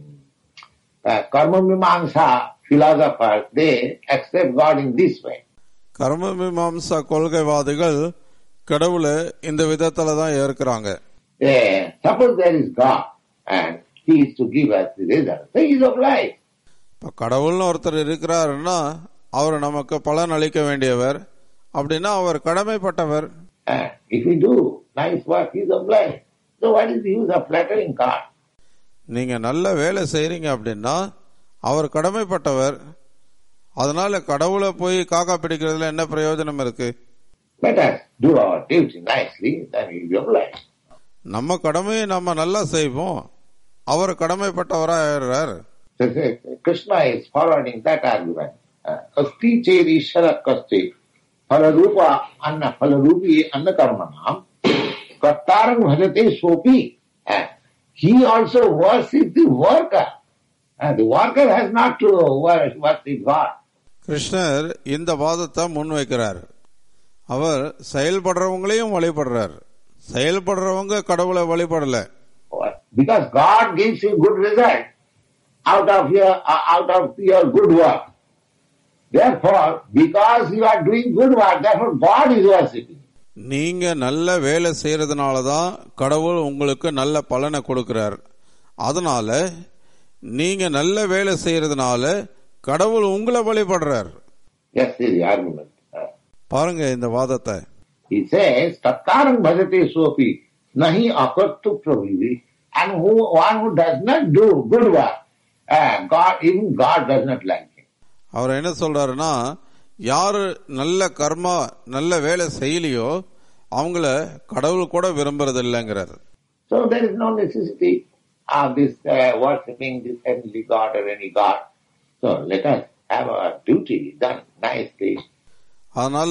uh, karma mimamsa philosophers, they accept God in this way. கர்ம மீமாம்சா கொள்கைவாதிகள் கடவுளை இந்த விதத்துல தான் ஏற்கிறாங்க Uh, suppose there is God and he is to give us the result. So he is of life. இப்ப கடவுள்னு ஒருத்தர் இருக்கிறாருன்னா அவர் நமக்கு பலன் அளிக்க வேண்டியவர் அப்படின்னா அவர் கடமைப்பட்டவர் Uh, if we do nice work, he is of life. So what is the use of flattering God? நீங்க நல்ல வேலை செய்றீங்க அப்படின்னா அவர் கடமைப்பட்டவர் அதனால கடவுளை போய் காக்கா பிடிக்கிறதுல என்ன பிரயோஜனம் இருக்கு Let us do our duty nicely, then he will be of life. நம்ம கடமையை நம்ம நல்லா செய்வோம் அவர் கடமைப்பட்டவரா ஆயிடுறார் So, so, Krishna is forwarding that argument. Uh, Asti ched ishara kasti phalarupa anna phalarupi anna karmanam kartarang bhajate sopi. Uh, he also worships the worker. Uh, the worker has not to wor- worship God. கிருஷ்ணர் இந்த வாதத்தை முன்வைக்கிறார் அவர் செயல்படுறவங்களையும் வழிபடுறார் செயல்படுறவங்க கடவுளை வழிபடல Because God gives you good result out of your uh, out of your good work. Therefore, because you are doing good work, therefore God is worshipping. நீங்க நல்ல வேலை செய்யறதுனால தான் கடவுள் உங்களுக்கு நல்ல பலனை கொடுக்கிறார் அதனால நீங்க நல்ல வேலை செய்யறதுனால கடவுள் உங்களை வழிபடுறார் Yes, is the argument. Uh, பாருங்க இந்த வாதத்தை He says, Tatkarang bhajate sopi nahi akartu pravidi. And who, one who does not do good work, uh, God, even God does not like him. அவர் என்ன சொல்றாருன்னா யாரு நல்ல கர்மா நல்ல வேலை செய்யலையோ அவங்கள கடவுள் கூட விரும்புறது இல்லைங்கிறார் So there is no necessity of this uh, worshipping this heavenly God or any God. So let us have our duty done nicely. அதனால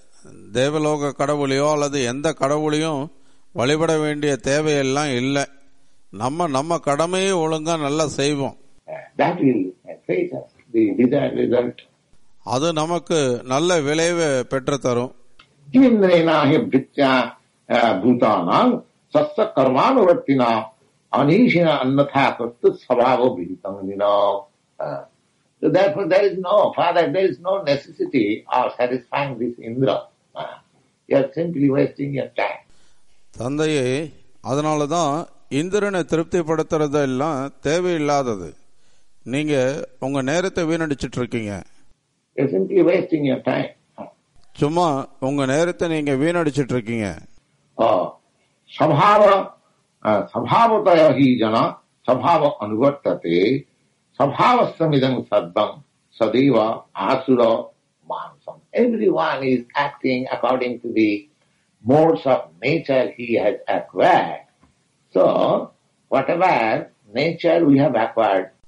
தேவலோக கடவுளையோ அல்லது எந்த கடவுளையும் வழிபட வேண்டிய தேவையெல்லாம் இல்லை நம்ம நம்ம கடமையை ஒழுங்கா நல்லா செய்வோம் Uh, that will uh, fetch us the desired result. அது நமக்கு நல்ல விளைவை பெற்று தரும் Indrena hi bhritya uh, bhutanam sassa karmanuvartina anishina annatha kartu svabhava vihitam nina. Uh, So therefore there is no, Father, there is no necessity of satisfying this Indra. Uh, you are simply wasting your time. தந்தையே அதனால தான் இந்திரனை திருப்திப்படுத்துறது எல்லாம் தேவையில்லாதது நீங்க உங்க நேரத்தை வீணடிச்சிட்டு இருக்கீங்க You are simply wasting your time. சும்மா உங்க நேரத்தை நீங்க வீணடிச்சிட்டு இருக்கீங்க Uh, स्वभाव uh, स्वभावतया ही जना स्वभाव अनुवर्तते स्वभाव समिदं सद्दं सदैव आसुर मानसम everyone is acting according to the modes of nature he has acquired so whatever nature we have acquired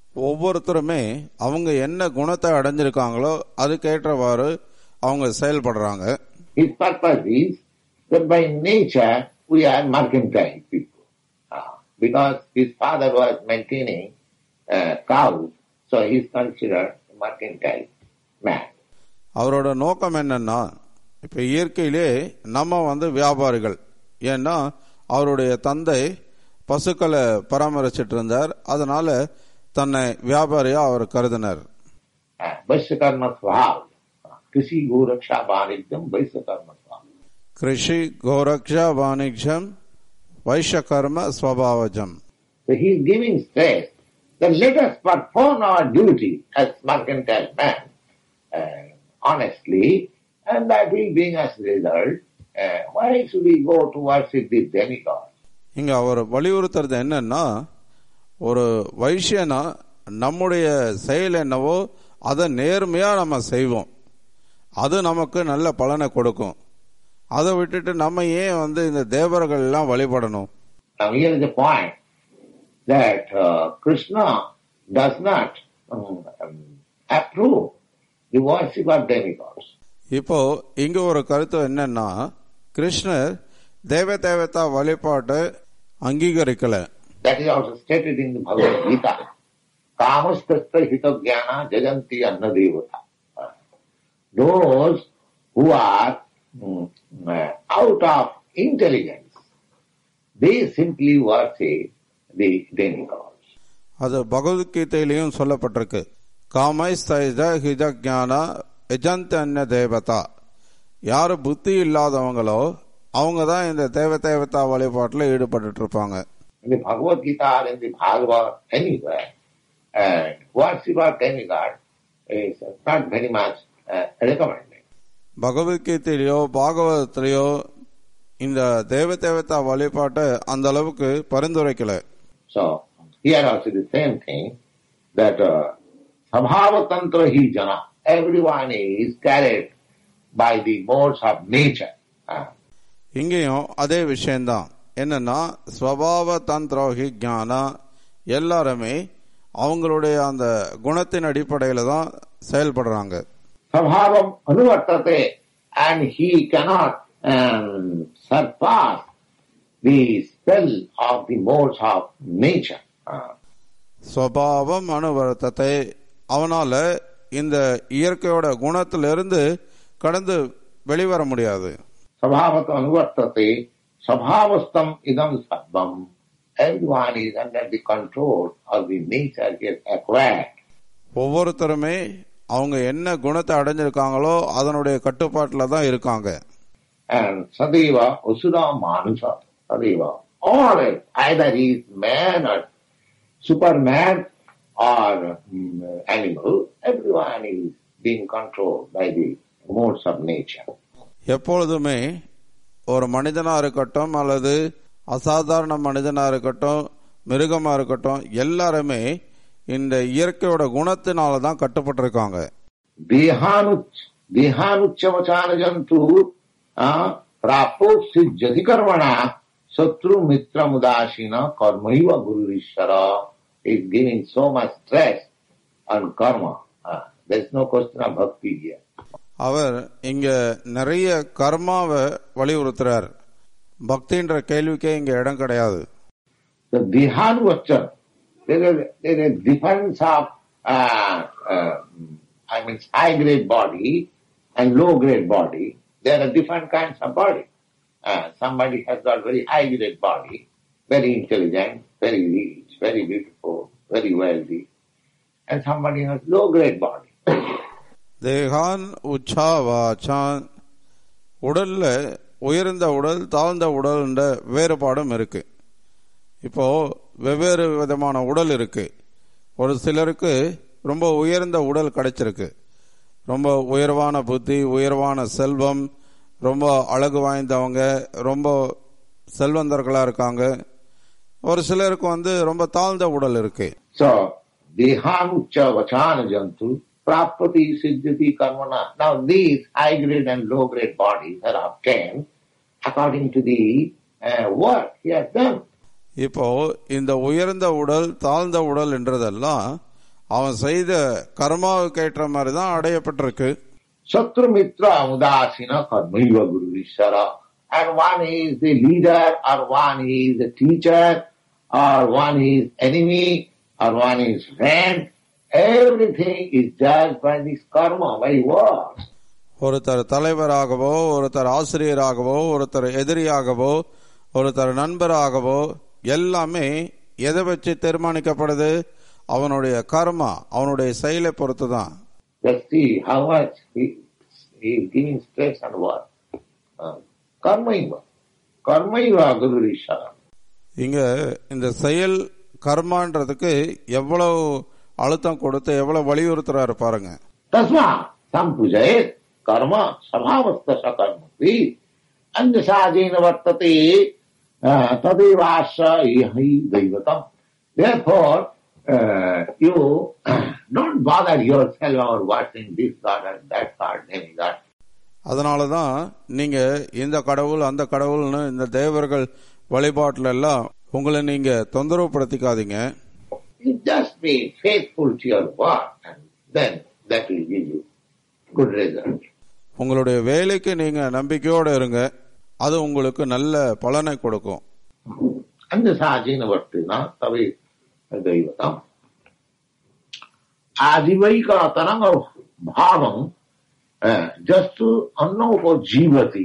ஒவ்வொருத்தருமே அவங்க என்ன குணத்தை அடைஞ்சிருக்காங்களோ அதுக்கேற்றவாறு அவங்க செயல்படுறாங்க His purpose is that by nature we are mercantile people. Ah, because his father was maintaining uh, cows, so he is considered a mercantile man. அவரோட நோக்கம் என்னன்னா இப்ப இயற்கையிலே நம்ம வந்து வியாபாரிகள் ஏன்னா அவருடைய தந்தை பசுக்களை பராமரிச்சிட்டு இருந்தார் அதனால தன்னை வியாபாரியா அவர் கருதினார் Uh, Vaisyakarma Svav. Krisi Goraksha Banityam Vaisyakarma Svav. Krishi கோரக்ஷா வாணிஜம் வைஷகர்ம ஸ்வபாவஜம் So he is giving stress that let us perform our duty as mercantile man uh, honestly, and that will bring us result. Uh, why should we go to worship the demigods? இங்க அவர் வலியுறுத்துறது என்னன்னா ஒரு வைஷ்யனா நம்முடைய செயல் என்னவோ அதை நேர்மையா நம்ம செய்வோம் அது நமக்கு நல்ல பலனை கொடுக்கும் அதை விட்டுட்டு நம்ம ஏன் வந்து இந்த தேவர்கள் எல்லாம் வழிபடணும் Now here is the point that uh, Krishna does not um, um, approve the worship of demigods. இப்போ இங்க ஒரு கருத்து என்னன்னா கிருஷ்ணர் தேவ தேவதா வழிபாட்டை அங்கீகரிக்கல That is also stated in the Bhagavad Gita. Kamastastra hita jnana jajanti anna devata. Those who are mm, uh, out of intelligence, they simply worship the demigods. அது பகவத்கீதையிலையும் சொல்லப்பட்டிருக்கு காமை ஸ்தைத ஹித ஞான எஜந்த அன்ன தேவதா யாரு புத்தி இல்லாதவங்களோ அவங்க தான் இந்த தேவ தேவதா வழிபாட்டில் ஈடுபட்டு இருப்பாங்க In the Bhagavad Gita or in the Bhagavad, anywhere, and worship of demigod is not very much uh, recommended. பகவத்கீதையிலையோ பாகவதத்திலேயோ இந்த தேவ தேவதா வழிபாட்டை அந்த அளவுக்கு பரிந்துரைக்கல So here also the same thing that uh, Sabhava Tantra hi jana, everyone is carried by the modes of nature. Uh, இங்கேயும் அதே விஷயம்தான் என்னன்னா ஸ்வபாவ தந்திரோகி ஞானா எல்லாருமே அவங்களுடைய அந்த குணத்தின் அடிப்படையில தான் செயல்படுறாங்க Sabhavam anuvartate and he cannot um, surpass the spell of the modes of nature. Uh, ஸ்வபாவம் அனுவர்த்தத்தை அவனால இந்த இயற்கையோட குணத்திலிருந்து கடந்து வெளிவர முடியாது Sabhavata anuvartate, sabhavastam idam sarvam. Everyone is under the control of the nature he has acquired. ஒவ்வொருத்தருமே அவங்க என்ன குணத்தை அடைஞ்சிருக்காங்களோ அதனுடைய கட்டுப்பாட்டுல தான் இருக்காங்க And Sadeva, Usura, Manusa, Sadeva, always, either he is man or superman or mm, animal, everyone is being controlled by the modes of nature. எப்பொழுதுமே ஒரு மனிதனா இருக்கட்டும் அல்லது அசாதாரண மனிதனா இருக்கட்டும் மிருகமா இருக்கட்டும் எல்லாருமே இந்த இயற்கையோட குணத்தினால தான் கட்டுப்பட்டிருக்காங்க देहानुच देहानुच्चवचान जंतु प्राप्तो सिद्धि कर्मणा शत्रु मित्र मुदासीन कर्म गुरु ईश्वर is giving so much stress on karma. Uh, there is no question of bhakti here. அவர் இங்க நிறைய கர்மாவை வலியுறுத்துறார் பக்தின்ற கேள்விக்கே இங்க இடம் கிடையாது The Dehanuvacha, there is, there is a difference of, uh, uh, I mean, high grade body and low grade body. There are different kinds of body. Uh, somebody has got very high grade body, very intelligent, very rich, very beautiful, very wealthy. And somebody has low grade body. தேகான் உச்சா வாச்சான் உடல்ல உயர்ந்த உடல் தாழ்ந்த உடல்ன்ற வேறுபாடும் இருக்கு இப்போ வெவ்வேறு விதமான உடல் இருக்கு ஒரு சிலருக்கு ரொம்ப உயர்ந்த உடல் கிடைச்சிருக்கு ரொம்ப உயர்வான புத்தி உயர்வான செல்வம் ரொம்ப அழகு வாய்ந்தவங்க ரொம்ப செல்வந்தர்களா இருக்காங்க ஒரு சிலருக்கு வந்து ரொம்ப தாழ்ந்த உடல் இருக்கு So, Dehanucha Vachana Jantu Prapati Siddhati Karmana. Now these high grade and low grade bodies are obtained according to the uh, work he has done. இப்போ இந்த உயர்ந்த உடல் தாழ்ந்த உடல் என்றதெல்லாம் அவன் செய்த கர்மாவுக்கு ஏற்ற மாதிரி தான் அடையப்பட்டிருக்கு Satrumitra Udasina Karmaiva Guru Ishara. And one is the leader, or one is the teacher, or one is enemy, or one is friend. Everything is judged by this karma, by words. ஒருத்தர் தலைவராகவோ ஒருத்தர் ஆசிரியராகவோ ஒருத்தர் எதிரியாகவோ ஒருத்தர் நண்பராகவோ எல்லாமே எதை வச்சு தீர்மானிக்கப்படுது அவனுடைய கர்மா அவனுடைய செயலை பொறுத்து தான் Just see how much he, he is giving stress on what? Uh, karmaiva. Karmaiva Guru Ishara. இங்க இந்த செயல் கர்மான்றதுக்கு எவ்வளவு அழுத்தம் கொடுத்து எவ்வளவு வலியுறுத்துறாரு பாருங்க तस्मा संपूजयेत कर्म स्वभावस्त सकर्मति अन्य साधीन वर्तते तदेवाश यही दैवतम therefore uh, you don't bother yourself about watching this god and that god naming god அதனால தான் நீங்க இந்த கடவுள் அந்த கடவுள்னு இந்த தேவர்கள் வழிபாட்டுல எல்லாம் உங்களை நீங்க தொந்தரவுப்படுத்திக்காதீங்க you just be faithful to your work and then that will give you good result உங்களுடைய வேலைக்கு நீங்க நம்பிக்கையோட இருங்க அது உங்களுக்கு நல்ல பலனை கொடுக்கும் अन्य साधीन वर्तिना तभी दैवतम आजीविका तरंग भावम जस्तु अन्नोपजीवती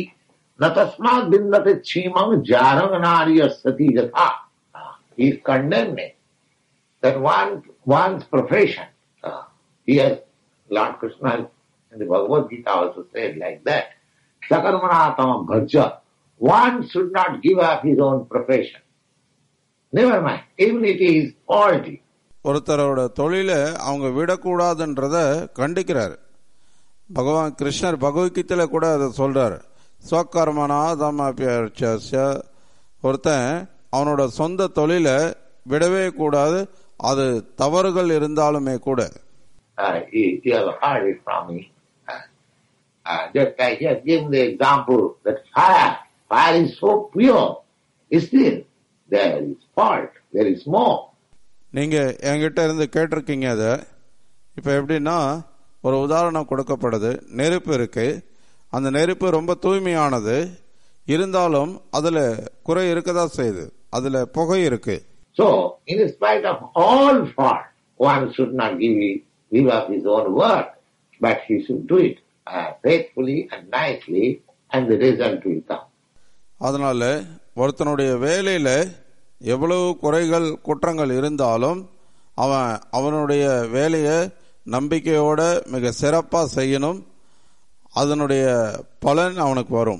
न तस्मात् बिंदते क्षीमं जारंग नार्य सती यथा he is condemning that one one's profession uh, here Lord Krishna in the Bhagavad Gita also said like that sakarmanatama bhaja one should not give up his own profession never mind even it is faulty ஒருத்தரோட தொழிலை அவங்க விடக்கூடாதுன்றத கண்டிக்கிறாரு பகவான் கிருஷ்ணர் பகவத்கீதையில கூட அதை சொல்றாரு ஸ்வகர்மனா தமபியர்ச்ச ஒருத்தன் அவனோட சொந்த தொழிலை விடவே கூடாது அது தவறுகள் இருந்தாலுமே கூட uh, you, you have heard it from me. Uh, uh, just I just give the example that fire, fire is so pure, still there is fault, there is smoke. நீங்க என்கிட்ட இருந்து கேட்டிருக்கீங்க அதை இப்ப எப்படின்னா ஒரு உதாரணம் கொடுக்கப்படுது நெருப்பு இருக்கு அந்த நெருப்பு ரொம்ப தூய்மையானது இருந்தாலும் அதுல குறை இருக்கதா செய்யுது அதுல புகை இருக்கு So, in spite of all fault, one should not give, give up his own work, but he should do it uh, faithfully and nicely, and the result will come. அதனால ஒருத்தனுடைய வேலையில எவ்வளவு குறைகள் குற்றங்கள் இருந்தாலும் அவன் அவனுடைய வேலையை நம்பிக்கையோட மிக சிறப்பா செய்யணும் அதனுடைய பலன் அவனுக்கு வரும்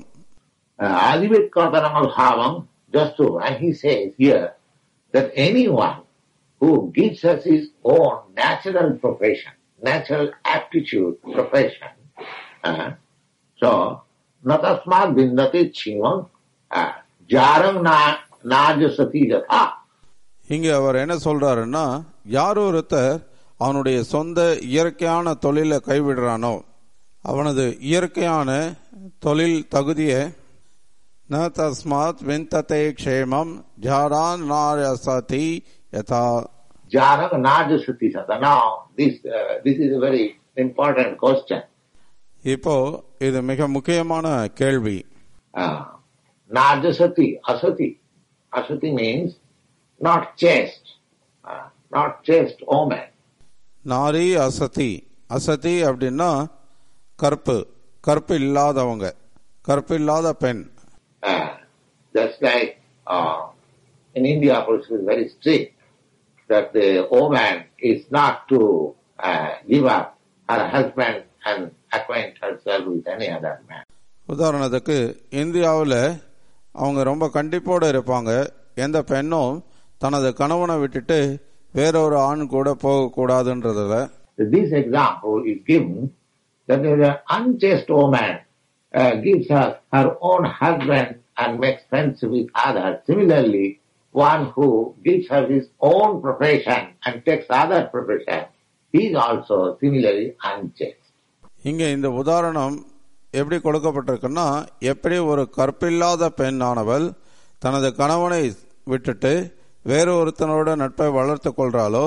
Adivikatanam bhavam, just to, and he says here that anyone who gives us his own natural profession, natural aptitude profession, uh, so, natasmat bindati chimam, uh, jarang na, najasati jatha. இங்க அவர் என்ன சொல்றாருன்னா யார் ஒருத்தர் அவனுடைய சொந்த இயற்கையான தொழிலை கைவிடுறானோ அவனது இயற்கையான தொழில் தகுதியை ந தஸ்மாத் விந்தத்தை க்ஷேமம் ஜாரான் நாரசதி யதா Jarang najasati jatha. Now, this, uh, this is a very important question. இப்போ இது மிக முக்கியமான கேள்வி Uh, najasati, asati. Asati means not chaste, uh, not chaste woman. நாரி அசதி அசதி அப்படின்னா கற்பு கற்பு இல்லாதவங்க கற்பு இல்லாத பெண் Uh, just like uh, in India, of course, it is very strict that the woman is not to uh, give up her husband and acquaint herself with any other man. உதாரணத்துக்கு இந்தியாவில் அவங்க ரொம்ப கண்டிப்போடு இருப்பாங்க எந்த பெண்ணும் தனது கணவனை விட்டுட்டு வேறொரு ஆண் கூட போகக்கூடாதுன்றதுல This example is given that if an unchaste woman uh, gives her her own husband and makes friends with others. Similarly, one who gives her his own profession and takes other profession, he is also similarly unchaste. இங்க இந்த உதாரணம் எப்படி கொடுக்கப்பட்டிருக்குன்னா எப்படி ஒரு கற்பில்லாத பெண்ணானவள் தனது கணவனை விட்டுட்டு வேறு ஒருத்தனோட நட்பை வளர்த்து கொள்றாளோ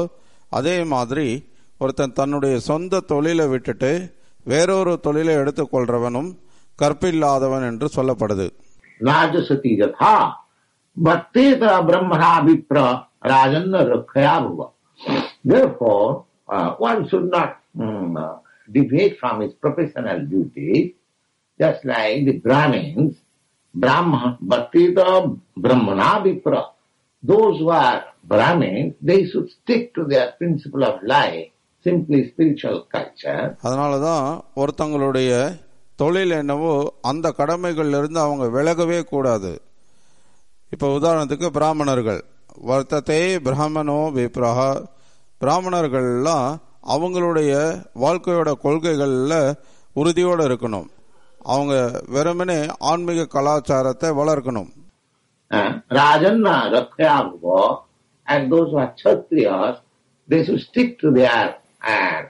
அதே மாதிரி ஒருத்தன் தன்னுடைய சொந்த தொழிலை விட்டுட்டு வேறொரு தொழிலை எடுத்துக்கொள்றவனும் கற்பில்லாதவன் என்று சொல்லப்படுது राजसती यथा भक्तेत ब्रह्मणा विप्र राजन्न रक्षया भुव Therefore, uh, one should not mm, uh, deviate from his professional duties, just like the Brahmins, Brahma, Bhaktita Brahmana Vipra. Those who are Brahmins, they should stick to their principle of life, simply spiritual culture, அதனாலதான் ஒருத்தங்களுடைய தொழில் என்னவோ அந்த கடமைகள்ல இருந்து அவங்க விலகவே கூடாது இப்ப உதாரணத்துக்கு பிராமணர்கள் வர்த்தத்தை பிராமணோ விப்ரஹ பிராமணர்கள்லாம் அவங்களுடைய வாழ்க்கையோட கொள்கைகள்ல உறுதியோட இருக்கணும் அவங்க வெறுமனே ஆன்மீக கலாச்சாரத்தை வளர்க்கணும் uh, Rajanna Rakhyabhava, and those who are Kshatriyas, they should stick to their uh,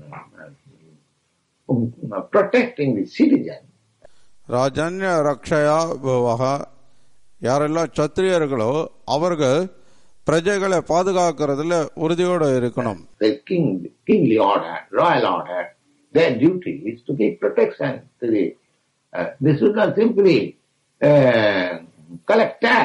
um, protecting the citizen. ராஜன்ய ரக்ஷயா பவஹ யாரெல்லாம் சத்திரியர்களோ அவர்கள் பிரஜைகளை பாதுகாக்கிறதுல உறுதியோட இருக்கணும் The king, kingly order, royal order, their duty is to give protection to the. Uh, they should not simply uh, collect tax.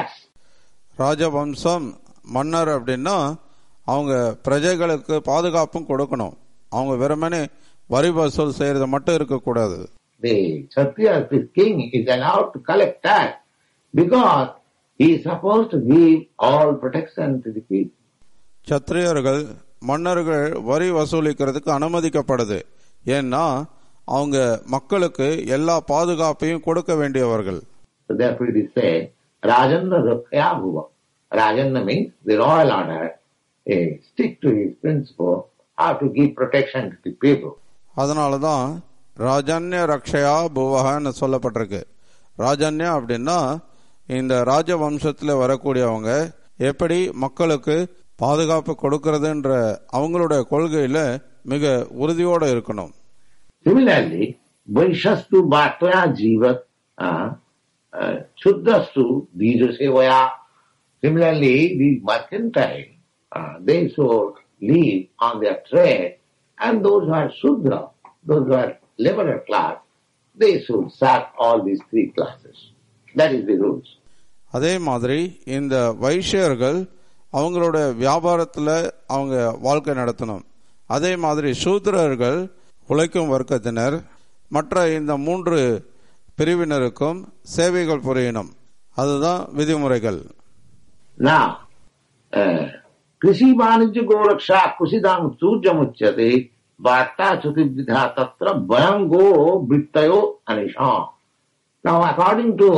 ராஜவம்சம் மன்னர் அப்படின்னா அவங்க பிரஜைகளுக்கு பாதுகாப்பும் கொடுக்கணும் அவங்க வெறுமனே வரி வசூல் செய்யறது மட்டும் இருக்கக்கூடாது The Kshatriya, the king, is allowed to collect tax because he is supposed to give all protection to the people. சத்திரியர்கள் மன்னர்கள் வரி வசூலிக்கிறதுக்கு அனுமதிக்கப்படுது ஏன்னா அவங்க மக்களுக்கு எல்லா பாதுகாப்பையும் கொடுக்க வேண்டியவர்கள் So therefore it is said, Rajanna Rakshaya Bhuva. Rajanna means the royal order eh, stick to his principle how to give protection to the people. அதனாலதான் ராஜன்ய ரக்ஷயா புவகன்னு சொல்லப்பட்டிருக்கு ராஜன்யா அப்படின்னா இந்த ராஜவம்சத்துல வரக்கூடியவங்க எப்படி மக்களுக்கு பாதுகாப்பு கொடுக்கறதுன்ற அவங்களுடைய கொள்கையில மிக உறுதியோட இருக்கணும் Similarly, Vaishastu Bhatya Jivat uh, uh, Shuddhastu Dijasevaya. Similarly, the mercantile, uh, they should live on their trade and those who are Shudra, those who are laborer class, they should serve all these three classes. That is the rules. அதே மாதிரி இந்த வைஷ்யர்கள் அவங்களோட வியாபாரத்துல அவங்க வாழ்க்கை நடத்தணும் அதே மாதிரி சூத்திரர்கள் உழைக்கும் வர்க்கத்தினர் மற்ற இந்த மூன்று பிரிவினருக்கும் சேவைகள் புரியணும் அதுதான் விதிமுறைகள் Now, uh, कृषि वाणिज्य गोरक्षा कुशिदाम सूर्यमुच्यते वार्ता चतुर्विधा तत्र वयं गो वृत्तयो Anisha Now, according to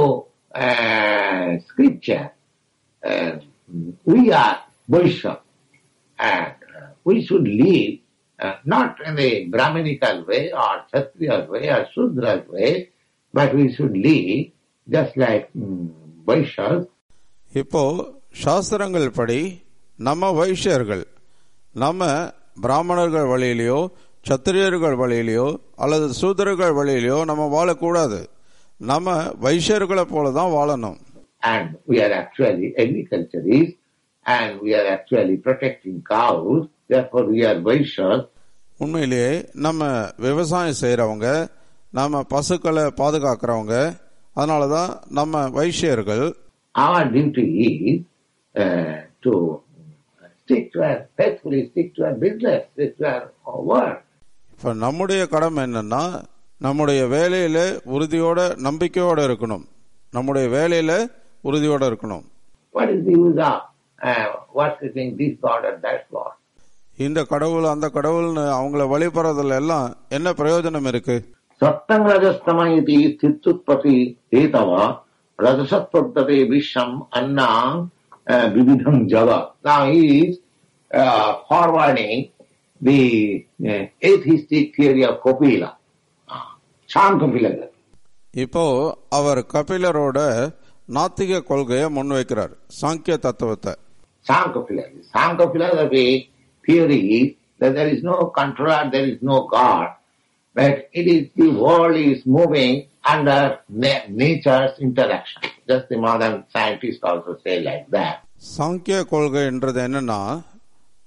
uh, scripture, uh, we are Vaishya and uh, we should live uh, not in the Brahminical way or Kshatriya way or Sudra's way, but we should live just like um, Vaishyas இப்போ சாஸ்திரங்கள் படி நம்ம வைஷ்யர்கள் நம்ம பிராமணர்கள் வழியிலையோ சத்திரியர்கள் வழியிலையோ அல்லது சூதரர்கள் வழியிலையோ நம்ம வாழக்கூடாது நம்ம வைஷ்யர்களை போல தான் வாழணும் and we are actually agriculturists and we are actually protecting cows, therefore we are Vaishyas. உண்மையிலேயே நம்ம விவசாயம் செய்யறவங்க நம்ம பசுக்களை பாதுகாக்கிறவங்க அதனாலதான் நம்ம வைஷ்யர்கள் Our duty is uh, to stick to our, faithfully stick to our business, stick to our work. இப்ப நம்முடைய கடமை என்னன்னா நம்முடைய வேலையில உறுதியோட நம்பிக்கையோட இருக்கணும் நம்முடைய வேலையில உறுதியோட இருக்கணும் What is the use of uh, worshipping this God or that God? இந்த கடவுள் அந்த கடவுள்னு அவங்கள வழிபடுறதுல எல்லாம் என்ன பிரயோஜனம் இருக்கு सप्तम रजस्तम इति स्थित्युत्पत्ति हेतव रजसत्वर्तते विश्वम अन्ना विविधम जगत now he is uh, forwarding the uh, atheistic theory of Kapila Shankapila இப்போ அவர் கபிலரோட நாத்திக கொள்கையை முன்வைக்கிறார் சாங்கிய தத்துவத்தை Shankapila Shankapila theory is that there is no controller there is no God but it is the world is moving under na- nature's interaction just the modern scientists also say like that சாங்கிய கொள்கைன்றது என்னன்னா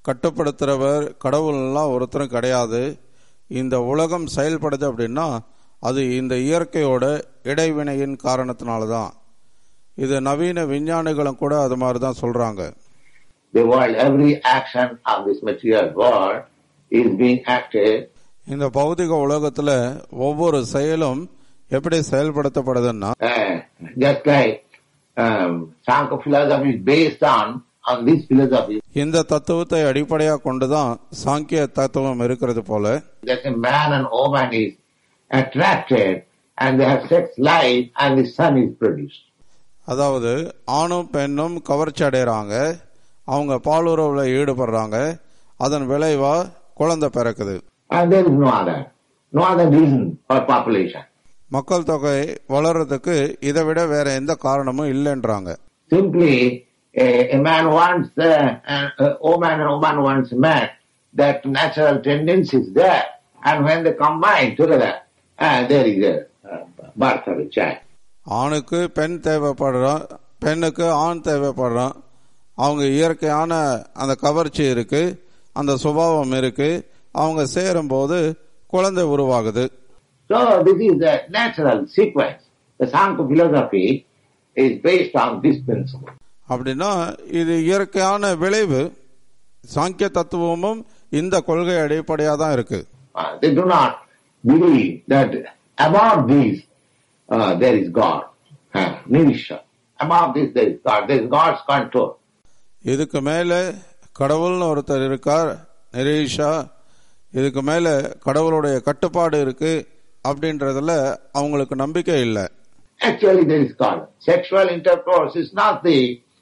கட்டுப்படுத்துறவர் கடவுள்லாம் ஒருத்தரும் கிடையாது இந்த உலகம் செயல்படுது அப்படின்னா அது இந்த இயற்கையோட இடைவினையின் காரணத்தினால தான் இது நவீன விஞ்ஞானிகளும் கூட அது மாதிரி தான் சொல்றாங்க The world, every action of this material world is being acted இந்த பௌதிக உலகத்துல ஒவ்வொரு செயலும் எப்படி செயல்படுத்தப்படுதுன்னா uh, just like um, Sankhya philosophy is based on on this philosophy. இந்த தத்துவத்தை அடிப்படையாக கொண்டுதான் சாங்கிய தத்துவம் இருக்கிறது போல That a man and woman is attracted and they have sex life and the son is produced. அதாவது ஆணும் பெண்ணும் கவர்ச்சி அடைகிறாங்க அவங்க பாலுறவுல ஈடுபடுறாங்க அதன் விளைவா குழந்தை பிறக்குது And there is no other, no other reason for population. மக்கள் தொகை வளர்றதுக்கு இதை விட வேற எந்த காரணமும் இல்லைன்றாங்க Simply, a, a man wants uh, a, a woman and woman wants a man. That natural tendency is there. And when they combine together, uh, there is a uh, birth of a child. ஆணுக்கு பெண் தேவைப்படுறான் பெண்ணுக்கு ஆண் தேவைப்படுறான் அவங்க இயற்கையான அந்த கவர்ச்சி இருக்கு அந்த சுபாவம் இருக்கு அவங்க சேரும்போது குழந்தை உருவாகுது So this is the natural sequence. The Sankhya philosophy is based on this principle. அப்படின்னா இது இயற்கையான விளைவு சாங்கிய தத்துவமும் இந்த கொள்கை அடிப்படையாக தான் இருக்கு Uh, they do not believe that above this uh, there is God, uh, Nirisha. Above this there is God. There is God's control. இதுக்கு மேல கடவுள்னு ஒருத்தர் இருக்கார் நிரீஷா இதுக்கு மேல கடவுளுடைய கட்டுப்பாடு இருக்கு அப்படின்றதுல அவங்களுக்கு நம்பிக்கை இல்லை Actually, there is God. Sexual intercourse is not the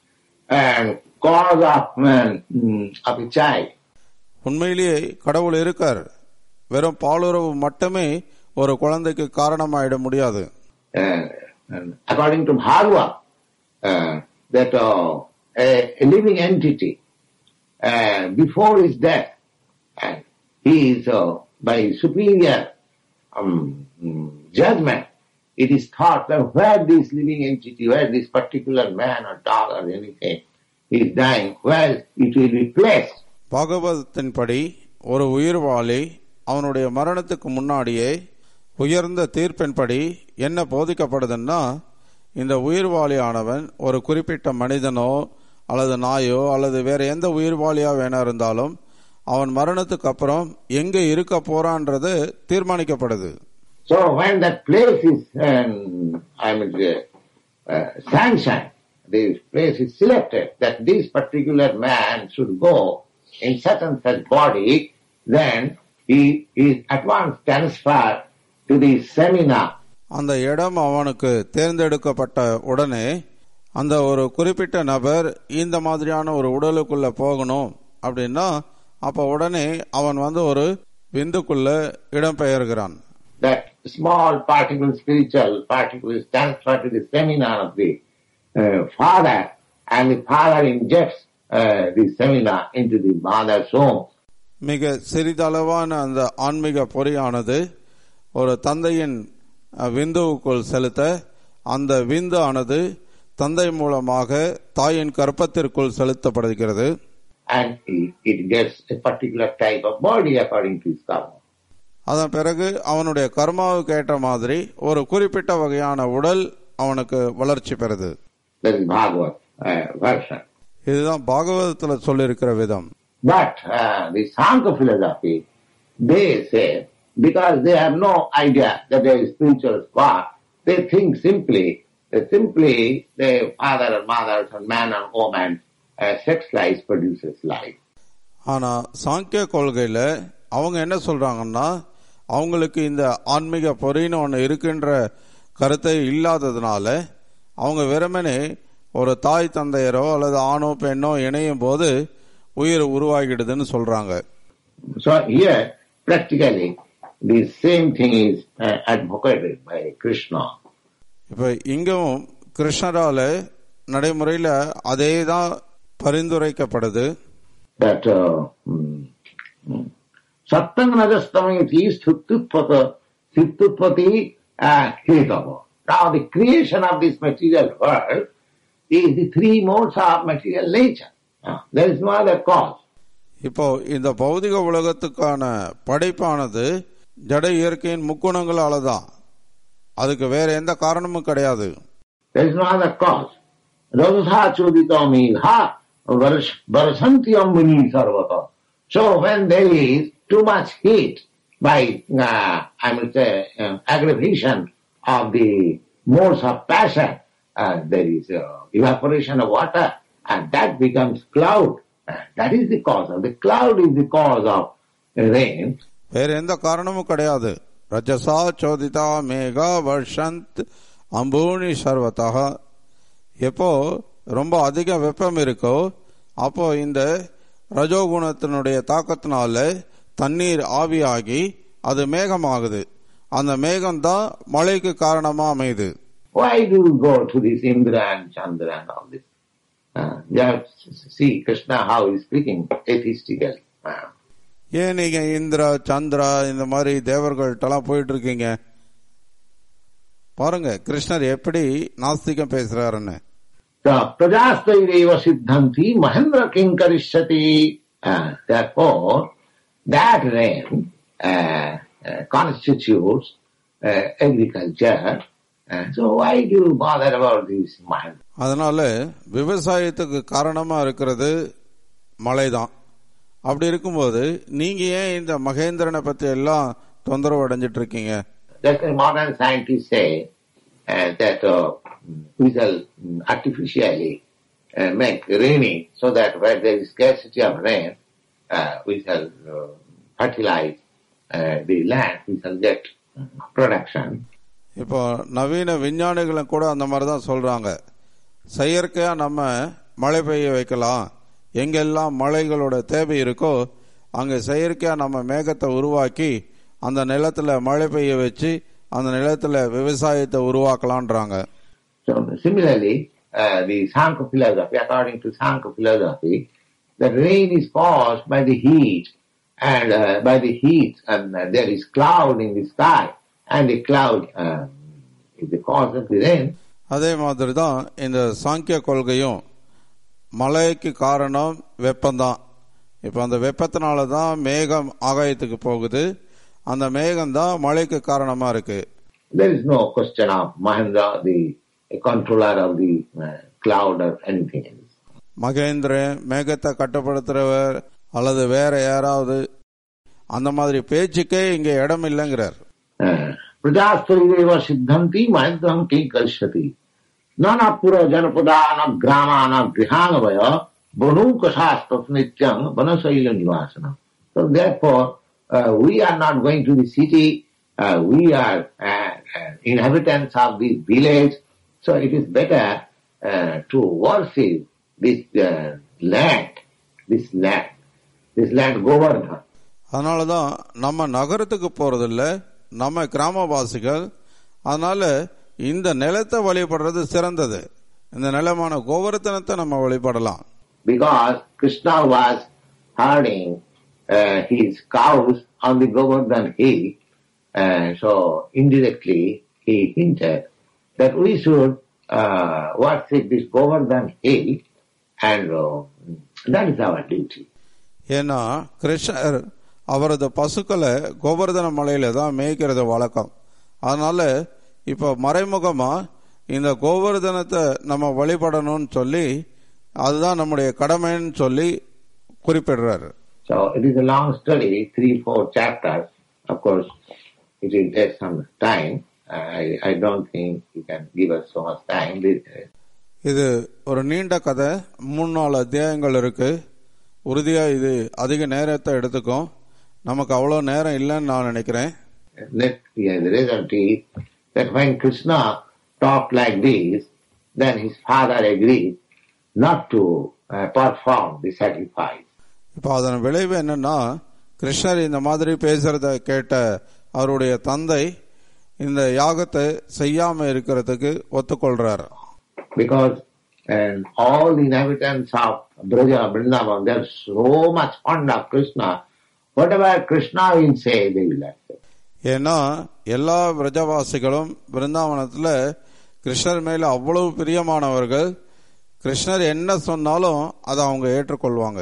uh, cause of, um, mm, of a child. உண்மையிலேயே கடவுள் இருக்கார் வெறும் பாலுறவு மட்டுமே ஒரு குழந்தைக்கு காரணமாயிட முடியாது Uh, and according to Bhagavad, uh, that uh, a, a living entity uh, before his death, and he is uh, by superior um, mm, judgment, it is thought that where this living entity, where this particular man or dog or anything is dying, where it will be placed. பாகவதத்தின்படி ஒரு உயிர்வாளி அவனுடைய மரணத்துக்கு முன்னாடியே உயர்ந்த தீர்ப்பின்படி என்ன போதிக்கப்படுதுன்னா இந்த உயிர்வாளியானவன் ஒரு குறிப்பிட்ட மனிதனோ அல்லது நாயோ அல்லது வேற எந்த உயிர்வாளியா வேணா இருந்தாலும் அவன் மரணத்துக்கு அப்புறம் எங்க இருக்க போறான்றது தீர்மானிக்கப்படுது So when that place is, um, I mean, uh, uh, sanctioned, this place is selected that this particular man should go in such and such body, then he is at once transferred to the seminar. அந்த இடம் அவனுக்கு தேர்ந்தெடுக்கப்பட்ட உடனே அந்த ஒரு குறிப்பிட்ட நபர் இந்த மாதிரியான ஒரு உடலுக்குள்ள போகணும் அப்படின்னா அப்ப உடனே அவன் வந்து ஒரு விந்துக்குள்ள இடம்பெயர்கிறான் That small particle, spiritual particle is transferred to the seminar of the uh, father, and the father injects uh, the seminar into the mother's womb. மிக சிறிதளவான அந்த ஆன்மீக பொறியானது ஒரு தந்தையின் அஹ், விந்துவுக்குள் செலுத்த அந்த விந்து ஆனது தந்தை மூலமாக தாயின் கர்ப்பத்திற்குள் செலுத்தப்படுகிறது and it, it gets a particular type of body according to his karma. அதன் பிறகு அவனுடைய கர்மாவுக்கு ஏற்ற மாதிரி ஒரு குறிப்பிட்ட வகையான உடல் அவனுக்கு வளர்ச்சி பெறுது That is Bhagavad uh, version. இதுதான் பாகவதத்துல சொல்லியிருக்கிற விதம் But uh, the Sankhya philosophy, they say, because they have no idea that there is spiritual spark, they think simply, that simply the father and mothers and man and woman, uh, sex life produces life. ஆனா சாங்கிய கொள்கையில அவங்க என்ன சொல்றாங்கன்னா அவங்களுக்கு இந்த ஆன்மீக பொறின்னு ஒன்று இருக்கின்ற கருத்தை இல்லாததுனால அவங்க வெறுமனே ஒரு தாய் தந்தையரோ அல்லது ஆணோ பெண்ணோ இணையும் போது உயிர் உருவாகிடுதுன்னு சொல்றாங்க So here, practically, the same thing is uh, advocated by Krishna. இப்ப இங்கவும் கிருஷ்ணரால நடைமுறையில அதே தான் பரிந்துரைக்கப்படுது that uh, mm, mm, Sattang Rajastamiti Sthuttupata Sthuttupati uh, Hetava. Now the creation of this material world is the three modes of material nature. Uh, there is no other cause. இப்போ இந்த பௌதிக உலகத்துக்கான படைப்பானது ஜட இயற்கையின் முக்குணங்களால தான் அதுக்கு வேற எந்த காரணமும் கிடையாது There is no other cause. Rajasa chodita megha varasanti ambini sarvata. So when there is too much heat by, uh, I must say, uh, aggravation of the modes of passion, uh, there is uh, evaporation of water and that becomes cloud. Uh, that is the cause of the cloud is the cause of rain. வேற எந்த காரணமும் கிடையாது ரஜசா சோதிதா மேகா வர்ஷந்த் அம்பூனி சர்வத்தக எப்போ ரொம்ப அதிக வெப்பம் இருக்கோ அப்போ இந்த ரஜோகுணத்தினுடைய தாக்கத்தினால தண்ணீர் ஆவியாகி அது மேகமாகுது அந்த மேகம்தான் மழைக்கு காரணமா அமையுது Why do we go to this Indra and Chandra and all this? Uh, just see Krishna how he's speaking atheistically. Uh, ஏன் நீங்க இந்திரா சந்திரா இந்த மாதிரி தேவர்கள்ட்டெல்லாம் போயிட்டு இருக்கீங்க பாருங்க கிருஷ்ணர் எப்படி நாஸ்திகம் பேசுறாருன்னு So, prajasthaireva siddhanti mahendra kinkarishyati. Uh, therefore, that rain uh, uh, constitutes uh, agriculture. Uh, so why do you bother about this mahendra? அதனால விவசாயத்துக்கு காரணமா இருக்கிறது மழைதான் அப்படி இருக்கும்போது நீங்க ஏன் இந்த மகேந்திரனை பத்தி எல்லாம் தொந்தரவு அடைஞ்சிட்டு இருக்கீங்க That's why modern scientists say uh, that uh, we shall mm, artificially uh, make raining so that where there is scarcity of rain, uh, we shall uh, fertilize uh, the land, we shall get uh, production. இப்போ நவீன விஞ்ஞானிகளும் கூட அந்த மாதிரி தான் சொல்றாங்க செயற்கையா நம்ம மழை பெய்ய வைக்கலாம் எங்கெல்லாம் மழைகளோட தேவை இருக்கோ அங்க செயற்கையா நம்ம மேகத்தை உருவாக்கி அந்த நிலத்துல மழை பெய்ய வச்சு அந்த நிலத்துல விவசாயத்தை உருவாக்கலான்றாங்க So similarly, uh, the Sankhya philosophy, according to Sankhya philosophy, the rain is caused by the heat and uh, by the heat and uh, there is cloud in the sky and the cloud uh, is the cause of the rain. அதே மாதிரி தான் இந்த சாங்கிய கொள்கையும் மழைக்கு காரணம் வெப்பம்தான் இப்போ அந்த வெப்பத்தினால தான் மேகம் ஆகாயத்துக்கு போகுது அந்த மேகம் தான் மழைக்கு காரணமா இருக்கு There is no question of Mahendra, the controller of the uh, cloud or anything else. Mahendran மேகத்தை கட்டுப்படுத்துறவர் அல்லது வேற யாராவது அந்த மாதிரி பேச்சுக்கே இங்க இடம் இல்லைங்கிறார் प्रजास्तरीदेव सिद्धंति महेन्द्रम की करिष्यति न न पुर जनपदा न ग्रामा न गृहांगवय बनुक शास्त्र नित्यं वनशैल निवासन So therefore, uh, we are not going to the city. Uh, we are uh, uh, inhabitants of this village. So it is better uh, to worship this uh, land, this land, this land Govardhan. அதனால தான் நம்ம நகரத்துக்கு போறதில்ல நம்ம கிராமவாசிகள் அதனால இந்த நிலத்தை வழிபடுறது சிறந்தது இந்த நிலமான கோவர்த்தனத்தை நம்ம வழிபடலாம் because Krishna was herding uh, his cows on the Govardhan hill. Uh, so indirectly he hinted that we should uh, worship this Govardhan hill and uh, that is our duty. ஏன்னா கிருஷ்ணர் அவரது பசுக்களை கோவர்தன மலையில தான் மேய்க்கிறது வழக்கம் அதனால இப்போ மறைமுகமா இந்த கோவர்தனத்தை நம்ம வழிபடணும்னு சொல்லி அதுதான் நம்முடைய கடமைன்னு சொல்லி குறிப்பிடுறாரு So it is a long story, three, four chapters. Of course, it will take some time. I, I don't think you can give us so much time. The- இது ஒரு நீண்ட கதை மூணு நாலு அத்தியாயங்கள் இருக்கு உறுதியா இது அதிக நேரத்தை எடுத்துக்கும் நமக்கு அவ்வளோ நேரம் இல்லைன்னு நான் நினைக்கிறேன் Let, yeah, the result is that when Krishna talked like this, then his father agreed not to uh, perform the sacrifice. இப்போ அதன் விளைவு என்னன்னா கிருஷ்ணர் இந்த மாதிரி பேசுறத கேட்ட அவருடைய தந்தை இந்த யாகத்தை செய்யாம இருக்கிறதுக்கு ஒத்துக்கொள்றாரு Because and all the inhabitants of Braja, Vrindavan, they are so much fond of Krishna. Whatever Krishna will say, they will accept. ஏன்னா எல்லா பிரஜவாசிகளும் பிருந்தாவனத்துல கிருஷ்ணர் மேல அவ்வளவு பிரியமானவர்கள் கிருஷ்ணர் என்ன சொன்னாலும் அதை அவங்க ஏற்றுக்கொள்வாங்க